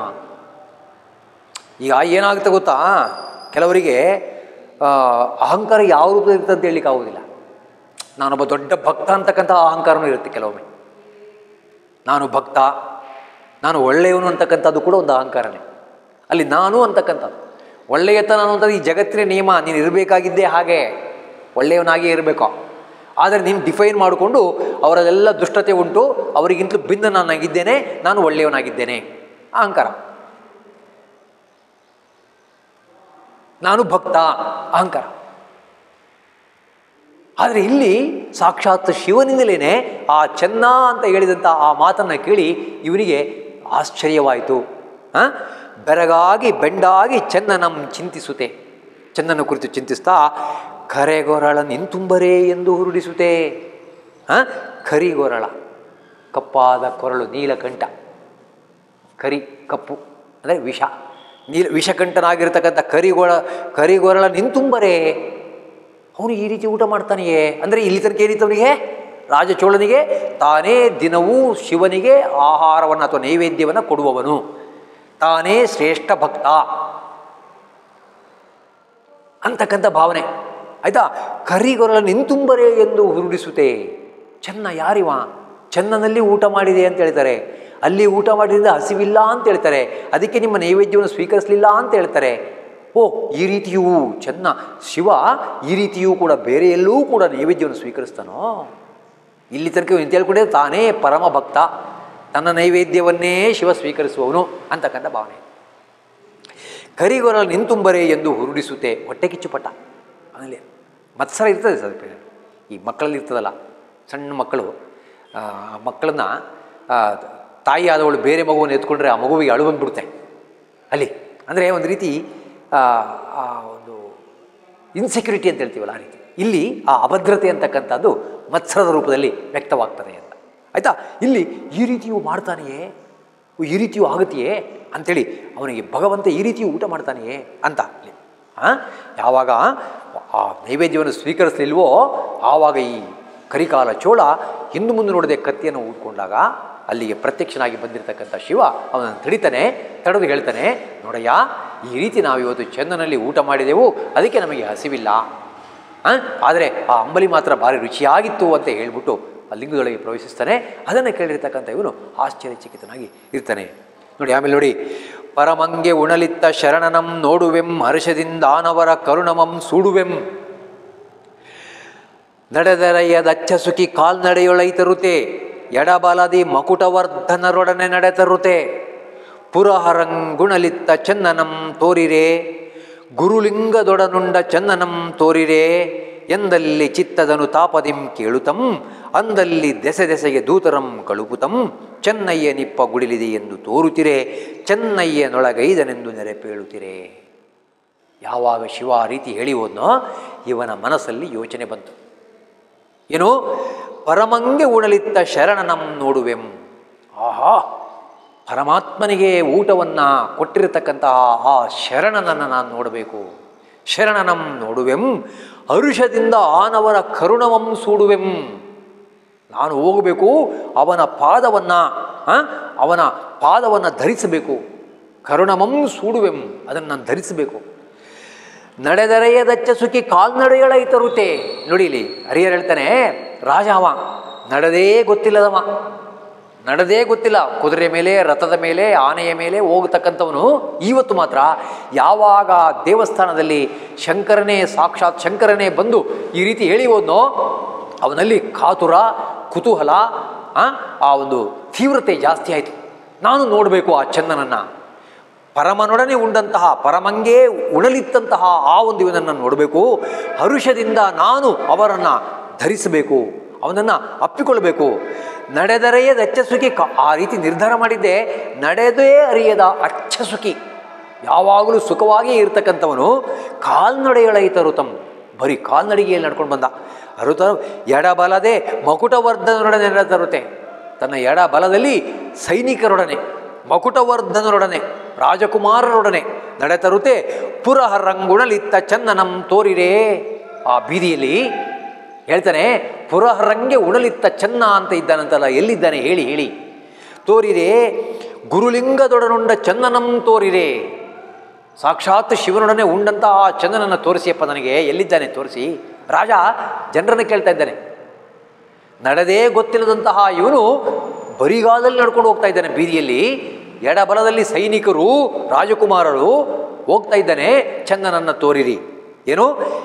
ಈಗ ಏನಾಗುತ್ತೆ ಗೊತ್ತಾ ಕೆಲವರಿಗೆ ಆ, ಅಹಂಕಾರ ಯಾವ ರೂಪದಲ್ಲಿ ಇರ್ತದೆ ಅಂತ ಹೇಳಲಿಕ್ಕೆ ಆಗೋದಿಲ್ಲ ನಾನೊಬ್ಬ ದೊಡ್ಡ ಭಕ್ತ ಅಂತಕ್ಕಂಥ ಅಹಂಕಾರನೂ ಇರುತ್ತೆ ಕೆಲವೊಮ್ಮೆ ನಾನು ಭಕ್ತ ನಾನು ಒಳ್ಳೆಯವನು ಅಂತಕ್ಕಂಥದ್ದು ಕೂಡ ಒಂದು ಅಹಂಕಾರನೇ ಅಲ್ಲಿ ನಾನು ಅಂತಕ್ಕಂಥದ್ದು ಒಳ್ಳೆಯತನ ಅನ್ನುವಂಥದ್ದು ಈ ಜಗತ್ತಿನ ನಿಯಮ ನೀನು ಇರಬೇಕಾಗಿದ್ದೇ ಹಾಗೆ ಒಳ್ಳೆಯವನಾಗಿಯೇ ಇರಬೇಕು ಆದರೆ ನೀನು ಡಿಫೈನ್ ಮಾಡಿಕೊಂಡು ಅವರಲ್ಲೆಲ್ಲ ದುಷ್ಟತೆ ಉಂಟು ಅವರಿಗಿಂತಲೂ ಭಿನ್ನ ನಾನಾಗಿದ್ದೇನೆ ನಾನು ಒಳ್ಳೆಯವನಾಗಿದ್ದೇನೆ ಅಹಂಕಾರ ನಾನು ಭಕ್ತ ಅಹಂಕಾರ ಆದರೆ ಇಲ್ಲಿ ಸಾಕ್ಷಾತ್ ಶಿವನಿಂದಲೇ ಆ ಚೆನ್ನ ಅಂತ ಹೇಳಿದಂಥ ಆ ಮಾತನ್ನು ಕೇಳಿ ಇವನಿಗೆ ಆಶ್ಚರ್ಯವಾಯಿತು ಆ? ಬೆರಗಾಗಿ ಬೆಂಡಾಗಿ ಚೆನ್ನನಂ ಚಿಂತಿಸುತ್ತೆ ಚೆನ್ನನ ಕುರಿತು ಚಿಂತಿಸ್ತಾ ಕರೆಗೊರಳ ನಿಂತುಂಬರೇ ಎಂದು ಹುರುಡಿಸುತ್ತೆ ಆ? ಕರಿಗೊರಳ ಕಪ್ಪಾದ ಕೊರಳು ನೀಲಕಂಠ ಕರಿ ಕಪ್ಪು ಅಂದರೆ ವಿಷ ನೀಲ ವಿಷಕಂಠನಾಗಿರ್ತಕ್ಕಂಥ ಕರಿಗೊಳ ಕರಿಗೊರಳ ನಿಂತುಂಬರೇ ಅವನು ಈ ರೀತಿ ಊಟ ಮಾಡ್ತಾನೆಯೇ ಅಂದರೆ ಇಲ್ಲಿ ತನಕ ಏನಿತ್ತು ಅವನಿಗೆ ರಾಜಚೋಳನಿಗೆ ತಾನೇ ದಿನವೂ ಶಿವನಿಗೆ ಆಹಾರವನ್ನು ಅಥವಾ ನೈವೇದ್ಯವನ್ನು ಕೊಡುವವನು ತಾನೇ ಶ್ರೇಷ್ಠ ಭಕ್ತ ಅಂತಕ್ಕಂಥ ಭಾವನೆ ಆಯಿತಾ ಕರಿಗೊರಳ ನಿಂತುಂಬರೇ ಎಂದು ಹುರುಡಿಸುತ್ತೆ ಚೆನ್ನ ಯಾರಿವ ಚೆನ್ನನಲ್ಲಿ ಊಟ ಮಾಡಿದೆ ಅಂತ ಹೇಳ್ತಾರೆ ಅಲ್ಲಿ ಊಟ ಮಾಡಿದ್ರಿಂದ ಹಸಿವಿಲ್ಲ ಅಂತ ಹೇಳ್ತಾರೆ ಅದಕ್ಕೆ ನಿಮ್ಮ ನೈವೇದ್ಯವನ್ನು ಸ್ವೀಕರಿಸಲಿಲ್ಲ ಅಂತ ಹೇಳ್ತಾರೆ ಓ ಈ ರೀತಿಯೂ ಚೆನ್ನ ಶಿವ ಈ ರೀತಿಯೂ ಕೂಡ ಬೇರೆ ಎಲ್ಲೂ ಕೂಡ ನೈವೇದ್ಯವನ್ನು ಸ್ವೀಕರಿಸ್ತಾನೋ ಇಲ್ಲಿ ತನಕ ಇವ್ನು ತಿಳ್ಕೊಂಡೆ ತಾನೇ ಪರಮ ಭಕ್ತ ತನ್ನ ನೈವೇದ್ಯವನ್ನೇ ಶಿವ ಸ್ವೀಕರಿಸುವವನು ಅಂತಕ್ಕಂಥ ಭಾವನೆ ಕರಿಗೊರಲು ನಿಂತುಂಬರೆ ಎಂದು ಹುರುಡಿಸುತ್ತೆ ಹೊಟ್ಟೆ ಕಿಚ್ಚುಪಟ್ಟ ಆಮೇಲೆ ಮತ್ಸರ ಇರ್ತದೆ ಸ್ವಲ್ಪ ಈ ಮಕ್ಕಳಲ್ಲಿ ಇರ್ತದಲ್ಲ ಸಣ್ಣ ಮಕ್ಕಳು ಆ ಮಕ್ಕಳನ್ನ ಆ, ತಾಯಿ ಆದವಳು ಬೇರೆ ಮಗುವನ್ನು ಎತ್ಕೊಂಡ್ರೆ ಆ ಮಗುವಿಗೆ ಅಳು ಬಂದ್ಬಿಡುತ್ತೆ ಅಲ್ಲಿ ಅಂದರೆ ಒಂದು ರೀತಿ ಆ, ಆ ಒಂದು ಇನ್ಸೆಕ್ಯೂರಿಟಿ ಅಂತ ಹೇಳ್ತೀವಲ್ಲ ಆ ರೀತಿ ಇಲ್ಲಿ ಆ ಅಭದ್ರತೆ ಅಂತಕ್ಕಂಥದ್ದು ಮತ್ಸರದ ರೂಪದಲ್ಲಿ ವ್ಯಕ್ತವಾಗ್ತದೆ ಅಂತ ಆಯಿತಾ ಇಲ್ಲಿ ಈ ರೀತಿಯೂ ಮಾಡ್ತಾನೆಯೇ ಈ ರೀತಿಯೂ ಆಗುತ್ತೆಯೇ ಅಂಥೇಳಿ ಅವನಿಗೆ ಭಗವಂತ ಈ ರೀತಿಯೂ ಊಟ ಮಾಡ್ತಾನೆಯೇ ಅಂತ ಇಲ್ಲಿ ಹಾಂ ಯಾವಾಗ ಆ ನೈವೇದ್ಯವನ್ನು ಸ್ವೀಕರಿಸಲಿಲ್ವೋ ಆವಾಗ ಈ ಕರಿಕಾಲ ಚೋಳ ಹಿಂದು ಮುಂದೆ ನೋಡದೆ ಕತ್ತಿಯನ್ನು ಊದ್ಕೊಂಡಾಗ ಅಲ್ಲಿಗೆ ಪ್ರತ್ಯಕ್ಷನಾಗಿ ಬಂದಿರತಕ್ಕಂಥ ಶಿವ ಅವನನ್ನು ತಡಿತಾನೆ ತಡೆದು ಹೇಳ್ತಾನೆ ನೋಡಯ್ಯ ಈ ರೀತಿ ನಾವು ಇವತ್ತು ಚಂದನಲ್ಲಿ ಊಟ ಮಾಡಿದೆವು ಅದಕ್ಕೆ ನಮಗೆ ಹಸಿವಿಲ್ಲ ಆ? ಆದರೆ ಆ ಅಂಬಲಿ ಮಾತ್ರ ಭಾರಿ ರುಚಿಯಾಗಿತ್ತು ಅಂತ ಹೇಳ್ಬಿಟ್ಟು ಆ ಲಿಂಗದೊಳಗೆ ಪ್ರವೇಶಿಸ್ತಾನೆ ಅದನ್ನು ಕೇಳಿರ್ತಕ್ಕಂಥ ಇವನು ಆಶ್ಚರ್ಯಚಕಿತನಾಗಿ ಇರ್ತಾನೆ ನೋಡಿ ಆಮೇಲೆ ನೋಡಿ ಪರಮಂಗೆ ಉಣಲಿತ್ತ ಶರಣನಂ ನೋಡುವೆಂ ಹರ್ಷದಿಂದಾನವರ ಕರುಣಮಂ ಸೂಡುವೆಂ ನಡೆದರಯ್ಯದಚ್ಚ ಸುಖಿ ಕಾಲ್ನಡೆಯೊಳೈತರುತೆ ಎಡಬಲದಿ ಮಕುಟವರ್ಧನರೊಡನೆ ನಡೆತರುತೆ ಪುರಹರಂಗುಣಲಿತ್ತ ಚಂದನಂ ತೋರಿರೆ ಗುರುಲಿಂಗದೊಡನುಂಡ ಚಂದನಂ ತೋರಿರೆ ಎಂದಲ್ಲಿ ಚಿತ್ತದನು ತಾಪದಿಂ ಕೇಳುತಂ ಅಂದಲ್ಲಿ ದೆಸೆ ದೆಸೆಗೆ ದೂತರಂ ಕಳುಪುತಂ ಚೆನ್ನಯ್ಯ ನಿಪ್ಪ ಗುಡಿಲಿದೆ ಎಂದು ತೋರುತ್ತಿರೆ ಚೆನ್ನಯ್ಯನೊಳಗೈದನೆಂದು ನೆರೆಪೇಳುತ್ತಿರೆ ಯಾವಾಗ ಶಿವ ಆ ರೀತಿ ಹೇಳಿ ಹೋದ್ನೋ ಇವನ ಮನಸ್ಸಲ್ಲಿ ಯೋಚನೆ ಬಂತು ಏನು ಪರಮಂಗೆ ಉಣಲಿತ್ತ ಶರಣನಂ ನೋಡುವೆಂ ಆಹಾ ಪರಮಾತ್ಮನಿಗೆ ಊಟವನ್ನು ಕೊಟ್ಟಿರತಕ್ಕಂತಹ ಆ ಶರಣನನ್ನು ನಾನು ನೋಡಬೇಕು ಶರಣನಂ ನೋಡುವೆಂ ಹರುಷದಿಂದ ಆನವರ ಕರುಣವಂ ಸೂಡುವೆಂ ನಾನು ಹೋಗಬೇಕು ಅವನ ಪಾದವನ್ನು ಅವನ ಪಾದವನ್ನು ಧರಿಸಬೇಕು ಕರುಣಮಂ ಸೂಡುವೆಂ ಅದನ್ನು ನಾನು ಧರಿಸಬೇಕು ನಡೆದರೆಯದಚ್ಚ ಸುಖಿ ಕಾಲ್ನಡೆಯಳೈ ತರುತೆ ನೋಡಿ ಇಲ್ಲಿ ಹರಿಯರ್ ಹೇಳ್ತಾನೆ ರಾಜ ಅವ ನಡೆದೇ ಗೊತ್ತಿಲ್ಲದವ ನಡೆದೇ ಗೊತ್ತಿಲ್ಲ ಕುದುರೆ ಮೇಲೆ ರಥದ ಮೇಲೆ ಆನೆಯ ಮೇಲೆ ಹೋಗತಕ್ಕಂಥವನು ಇವತ್ತು ಮಾತ್ರ ಯಾವಾಗ ದೇವಸ್ಥಾನದಲ್ಲಿ ಶಂಕರನೇ ಸಾಕ್ಷಾತ್ ಶಂಕರನೇ ಬಂದು ಈ ರೀತಿ ಹೇಳಿ ಹೋದ್ನೋ ಅವನಲ್ಲಿ ಕಾತುರ ಕುತೂಹಲ ಆ, ಆ ಒಂದು ತೀವ್ರತೆ ಜಾಸ್ತಿ ಆಯಿತು ನಾನು ನೋಡಬೇಕು ಆ ಚಂದನನ್ನು ಪರಮನೊಡನೆ ಉಂಡಂತಹ ಪರಮಂಗೇ ಉಣಲಿತ್ತಂತಹ ಆ ಒಂದು ಇವನನ್ನು ನೋಡಬೇಕು ಹರುಷದಿಂದ ನಾನು ಅವರನ್ನು ಧರಿಸಬೇಕು ಅವನನ್ನು ಅಪ್ಪಿಕೊಳ್ಳಬೇಕು ನಡೆದರೆಯದ ಅಚ್ಚಸುಖಿ ಕ ಆ ರೀತಿ ನಿರ್ಧಾರ ಮಾಡಿದ್ದೆ ನಡೆದೇ ಅರಿಯದ ಅಚ್ಚಸುಖಿ ಯಾವಾಗಲೂ ಸುಖವಾಗಿ ಇರ್ತಕ್ಕಂಥವನು ಕಾಲ್ನಡೆಯಳೈತರು ತಮ್ಮ ಬರೀ ಕಾಲ್ನಡಿಗೆಯಲ್ಲಿ ನಡ್ಕೊಂಡು ಬಂದ ಅರುತ ಎಡಬಲದೆ ಮಕುಟವರ್ಧನರೊಡನೆ ನಡೆದರುತೆ ತನ್ನ ಎಡ ಬಲದಲ್ಲಿ ಸೈನಿಕರೊಡನೆ ಮಕುಟವರ್ಧನರೊಡನೆ ರಾಜಕುಮಾರರೊಡನೆ ನಡೆತರುತೆ ಪುರಹರಂಗುಣಲಿತ್ತ ಚಂದನಂ ತೋರಿರೇ ಆ ಬೀದಿಯಲ್ಲಿ ಹೇಳ್ತಾನೆ ಪುರಹರಂಗೆ ಉಣಲಿತ್ತ ಚನ್ನ ಅಂತ ಇದ್ದಾನಂತಲ್ಲ ಎಲ್ಲಿದ್ದಾನೆ ಹೇಳಿ ಹೇಳಿ ತೋರಿರೇ ಗುರುಲಿಂಗದೊಡನುಂಡ ಚಂದನಂ ತೋರಿರೇ ಸಾಕ್ಷಾತ್ ಶಿವನೊಡನೆ ಉಂಡಂಥ ಆ ಚಂದನನ್ನು ತೋರಿಸಿಯಪ್ಪ ನನಗೆ ಎಲ್ಲಿದ್ದಾನೆ ತೋರಿಸಿ ರಾಜ ಜನರನ್ನು ಕೇಳ್ತಾ ಇದ್ದಾನೆ ನಡೆದೇ ಗೊತ್ತಿಲ್ಲದಂತಹ ಇವನು ಬರಿಗಾಲದಲ್ಲಿ ನಡ್ಕೊಂಡು ಹೋಗ್ತಾ ಇದ್ದಾನೆ ಬೀದಿಯಲ್ಲಿ ಎಡಬಲದಲ್ಲಿ ಸೈನಿಕರು ರಾಜಕುಮಾರರು ಹೋಗ್ತಾ ಇದ್ದಾನೆ ಚಂದನನ್ನು ತೋರಿರಿ ಏನು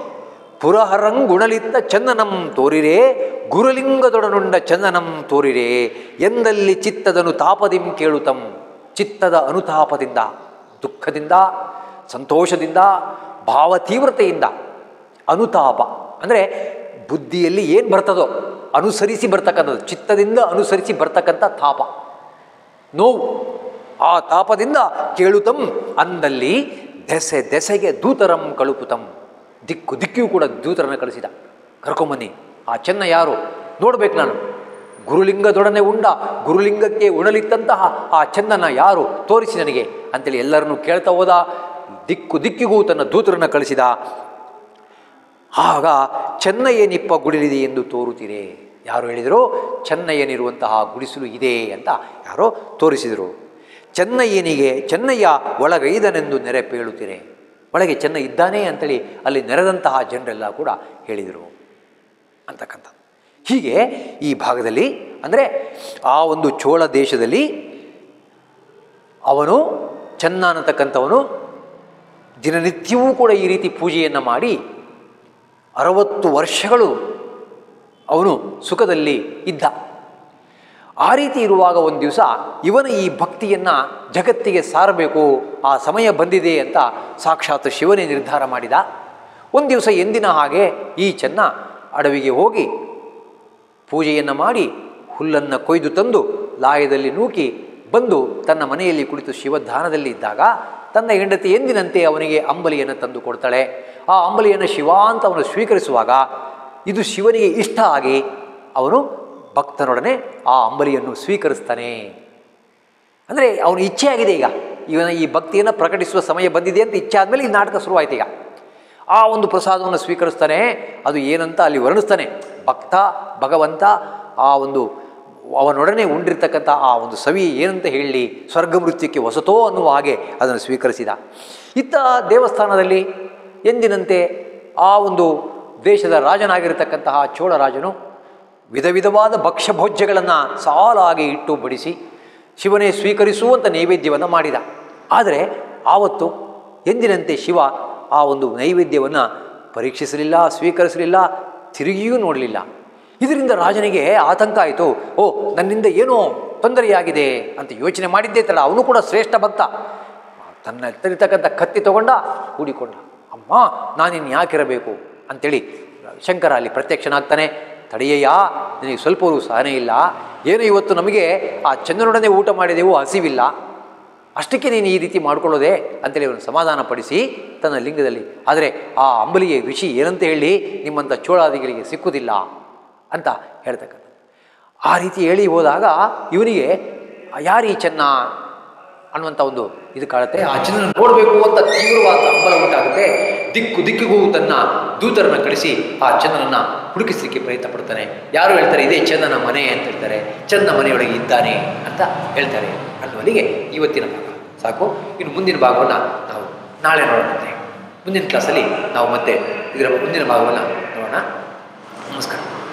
ಪುರಹರಂಗುಣಲಿತ್ತ ಚಂದನಂ ತೋರಿರೇ ಗುರುಲಿಂಗದೊಡನುಂಡ ಚಂದನಂ ತೋರಿರೇ ಎಂದಲ್ಲಿ ಚಿತ್ತದನು ತಾಪದಿಂ ಕೇಳುತಂ ಚಿತ್ತದ ಅನುತಾಪದಿಂದ ದುಃಖದಿಂದ ಸಂತೋಷದಿಂದ ಭಾವ ತೀವ್ರತೆಯಿಂದ ಅನುತಾಪ ಅಂದರೆ ಬುದ್ಧಿಯಲ್ಲಿ ಏನು ಬರ್ತದೋ ಅನುಸರಿಸಿ ಬರ್ತಕ್ಕಂಥದ್ದು ಚಿತ್ತದಿಂದ ಅನುಸರಿಸಿ ಬರ್ತಕ್ಕಂಥ ತಾಪ ನೋವು ಆ ತಾಪದಿಂದ ಕೇಳುತ್ತಂ ಅಂದಲ್ಲಿ ದೆಸೆ ದೆಸೆಗೆ ದೂತರಂ ಕಳುಪುತಂ ದಿಕ್ಕು ದಿಕ್ಕಿಯೂ ಕೂಡ ದೂತರನ್ನು ಕಳಿಸಿದ ಕರ್ಕೊಂಬನ್ನಿ ಆ ಚೆನ್ನ ಯಾರು ನೋಡ್ಬೇಕು ನಾನು ಗುರುಲಿಂಗದೊಡನೆ ಉಂಡ ಗುರುಲಿಂಗಕ್ಕೆ ಉಣಲಿತ್ತಂತಹ ಆ ಚಂದನ ಯಾರು ತೋರಿಸಿ ನನಗೆ ಅಂತೇಳಿ ಎಲ್ಲರನ್ನೂ ಕೇಳ್ತಾ ಹೋದ ದಿಕ್ಕು ದಿಕ್ಕಿಗೂ ತನ್ನ ದೂತರನ್ನು ಕಳಿಸಿದ ಆಗ ಚೆನ್ನಯ್ಯನಿಪ್ಪ ಗುಡಿಲಿದೆ ಎಂದು ತೋರುತ್ತೀರೆ ಯಾರು ಹೇಳಿದರು ಚೆನ್ನಯ್ಯನಿರುವಂತಹ ಗುಡಿಸಲು ಇದೆ ಅಂತ ಯಾರೋ ತೋರಿಸಿದರು ಚೆನ್ನಯ್ಯನಿಗೆ ಚೆನ್ನಯ್ಯ ಒಳಗೈದನೆಂದು ನೆರೆಪೇಳುತ್ತೀರೆ ಒಳಗೆ ಚೆನ್ನ ಇದ್ದಾನೆ ಅಂತೇಳಿ ಅಲ್ಲಿ ನೆರೆದಂತಹ ಜನರೆಲ್ಲ ಕೂಡ ಹೇಳಿದರು ಅಂತಕ್ಕಂಥ ಹೀಗೆ ಈ ಭಾಗದಲ್ಲಿ ಅಂದರೆ ಆ ಒಂದು ಚೋಳ ದೇಶದಲ್ಲಿ ಅವನು ಚೆನ್ನ ಅನ್ನತಕ್ಕಂಥವನು ದಿನನಿತ್ಯವೂ ಕೂಡ ಈ ರೀತಿ ಪೂಜೆಯನ್ನು ಮಾಡಿ ಅರವತ್ತು ವರ್ಷಗಳು ಅವನು ಸುಖದಲ್ಲಿ ಇದ್ದ ಆ ರೀತಿ ಇರುವಾಗ ಒಂದು ದಿವಸ ಇವನ ಈ ಭಕ್ತಿಯನ್ನು ಜಗತ್ತಿಗೆ ಸಾರಬೇಕು ಆ ಸಮಯ ಬಂದಿದೆ ಅಂತ ಸಾಕ್ಷಾತ್ ಶಿವನೇ ನಿರ್ಧಾರ ಮಾಡಿದ ಒಂದು ದಿವಸ ಎಂದಿನ ಹಾಗೆ ಈ ಚೆನ್ನ ಅಡವಿಗೆ ಹೋಗಿ ಪೂಜೆಯನ್ನು ಮಾಡಿ ಹುಲ್ಲನ್ನು ಕೊಯ್ದು ತಂದು ಲಾಯದಲ್ಲಿ ನೂಕಿ ಬಂದು ತನ್ನ ಮನೆಯಲ್ಲಿ ಕುಳಿತು ಶಿವಧ್ಯಾನದಲ್ಲಿ ಇದ್ದಾಗ ತನ್ನ ಹೆಂಡತಿ ಎಂದಿನಂತೆ ಅವನಿಗೆ ಅಂಬಲಿಯನ್ನು ತಂದು ಕೊಡ್ತಾಳೆ ಆ ಅಂಬಲಿಯನ್ನು ಶಿವ ಅಂತ ಅವನು ಸ್ವೀಕರಿಸುವಾಗ ಇದು ಶಿವನಿಗೆ ಇಷ್ಟ ಆಗಿ ಅವನು ಭಕ್ತನೊಡನೆ ಆ ಅಂಬಲಿಯನ್ನು ಸ್ವೀಕರಿಸ್ತಾನೆ ಅಂದರೆ ಅವನು ಇಚ್ಛೆ ಆಗಿದೆ ಈಗ ಇವನ ಈ ಭಕ್ತಿಯನ್ನು ಪ್ರಕಟಿಸುವ ಸಮಯ ಬಂದಿದೆ ಅಂತ ಇಚ್ಛೆ ಆದಮೇಲೆ ಈ ನಾಟಕ ಶುರುವಾಯ್ತು ಈಗ ಆ ಒಂದು ಪ್ರಸಾದವನ್ನು ಸ್ವೀಕರಿಸ್ತಾನೆ ಅದು ಏನಂತ ಅಲ್ಲಿ ವರ್ಣಿಸ್ತಾನೆ ಭಕ್ತ ಭಗವಂತ ಆ ಒಂದು ಅವನೊಡನೆ ಉಂಡಿರ್ತಕ್ಕಂಥ ಆ ಒಂದು ಸವಿ ಏನಂತ ಹೇಳಿ ಸ್ವರ್ಗ ಮೃತ್ಯಕ್ಕೆ ಹೊಸತೋ ಅನ್ನುವ ಹಾಗೆ ಅದನ್ನು ಸ್ವೀಕರಿಸಿದ ಇತ್ತ ದೇವಸ್ಥಾನದಲ್ಲಿ ಎಂದಿನಂತೆ ಆ ಒಂದು ದೇಶದ ರಾಜನಾಗಿರತಕ್ಕಂತಹ ಚೋಳರಾಜನು ವಿಧ ವಿಧವಾದ ಭಕ್ಷ್ಯಭೋಜ್ಯಗಳನ್ನು ಸಾಲಾಗಿ ಇಟ್ಟು ಬಡಿಸಿ ಶಿವನೇ ಸ್ವೀಕರಿಸುವಂಥ ನೈವೇದ್ಯವನ್ನು ಮಾಡಿದ ಆದರೆ ಆವತ್ತು ಎಂದಿನಂತೆ ಶಿವ ಆ ಒಂದು ನೈವೇದ್ಯವನ್ನು ಪರೀಕ್ಷಿಸಲಿಲ್ಲ ಸ್ವೀಕರಿಸಲಿಲ್ಲ ತಿರುಗಿಯೂ ನೋಡಲಿಲ್ಲ ಇದರಿಂದ ರಾಜನಿಗೆ ಆತಂಕ ಆಯಿತು ಓ ನನ್ನಿಂದ ಏನೋ ತೊಂದರೆಯಾಗಿದೆ ಅಂತ ಯೋಚನೆ ಮಾಡಿದ್ದೇ ತಡ ಅವನು ಕೂಡ ಶ್ರೇಷ್ಠ ಭಕ್ತ ತನ್ನ ತರಿತಕ್ಕಂಥ ಕತ್ತಿ ತಗೊಂಡ ಹೂಡಿಕೊಂಡ ಅಮ್ಮ ನಾನಿನ್ನು ಯಾಕಿರಬೇಕು ಅಂತೇಳಿ ಶಂಕರ ಅಲ್ಲಿ ಪ್ರತ್ಯಕ್ಷನಾಗ್ತಾನೆ ತಡೆಯಯ್ಯ ನಿನಗೆ ಸ್ವಲ್ಪವೂ ಸಹನೆ ಇಲ್ಲ ಏನು ಇವತ್ತು ನಮಗೆ ಆ ಚಂದ್ರನೊಡನೆ ಊಟ ಮಾಡಿದೆವು ಹಸಿವಿಲ್ಲ ಅಷ್ಟಕ್ಕೆ ನೀನು ಈ ರೀತಿ ಮಾಡ್ಕೊಳ್ಳೋದೆ ಅಂತೇಳಿ ಅವನು ಸಮಾಧಾನಪಡಿಸಿ ತನ್ನ ಲಿಂಗದಲ್ಲಿ ಆದರೆ ಆ ಅಂಬಲಿಗೆ ರುಚಿ ಏನಂತ ಹೇಳಿ ನಿಮ್ಮಂಥ ಚೋಳಾದಿಗಳಿಗೆ ಸಿಕ್ಕುವುದಿಲ್ಲ ಅಂತ ಹೇಳ್ತಕ್ಕಂಥ ಆ ರೀತಿ ಹೇಳಿ ಹೋದಾಗ ಇವನಿಗೆ ಯಾರೀ ಚೆನ್ನ ಅನ್ನುವಂಥ ಒಂದು ಇದು ಕಾಣುತ್ತೆ ಆ ಚಂದ್ರನ ನೋಡಬೇಕು ಅಂತ ತೀವ್ರವಾದ ಹಂಬಲ ಉಂಟಾಗುತ್ತೆ ದಿಕ್ಕು ದಿಕ್ಕಿಗೂ ತನ್ನ ದೂತರನ್ನು ಕಳಿಸಿ ಆ ಚಂದ್ರನನ್ನ ಹುಡುಕಿಸಲಿಕ್ಕೆ ಪ್ರಯತ್ನ ಪಡ್ತಾನೆ ಯಾರು ಹೇಳ್ತಾರೆ ಇದೇ ಚಂದನ ಮನೆ ಅಂತ ಹೇಳ್ತಾರೆ ಚಂದ ಮನೆಯೊಳಗೆ ಇದ್ದಾನೆ ಅಂತ ಹೇಳ್ತಾರೆ ಅನ್ನುವಲ್ಲಿಗೆ ಇವತ್ತಿನ ಭಾಗ ಸಾಕು ಇನ್ನು ಮುಂದಿನ ಭಾಗವನ್ನು ನಾವು ನಾಳೆ ನೋಡೋಣ ಮುಂದಿನ ಕ್ಲಾಸಲ್ಲಿ ನಾವು ಮತ್ತೆ ಇದರ ಮುಂದಿನ ಭಾಗವನ್ನು ನೋಡೋಣ ನಮಸ್ಕಾರ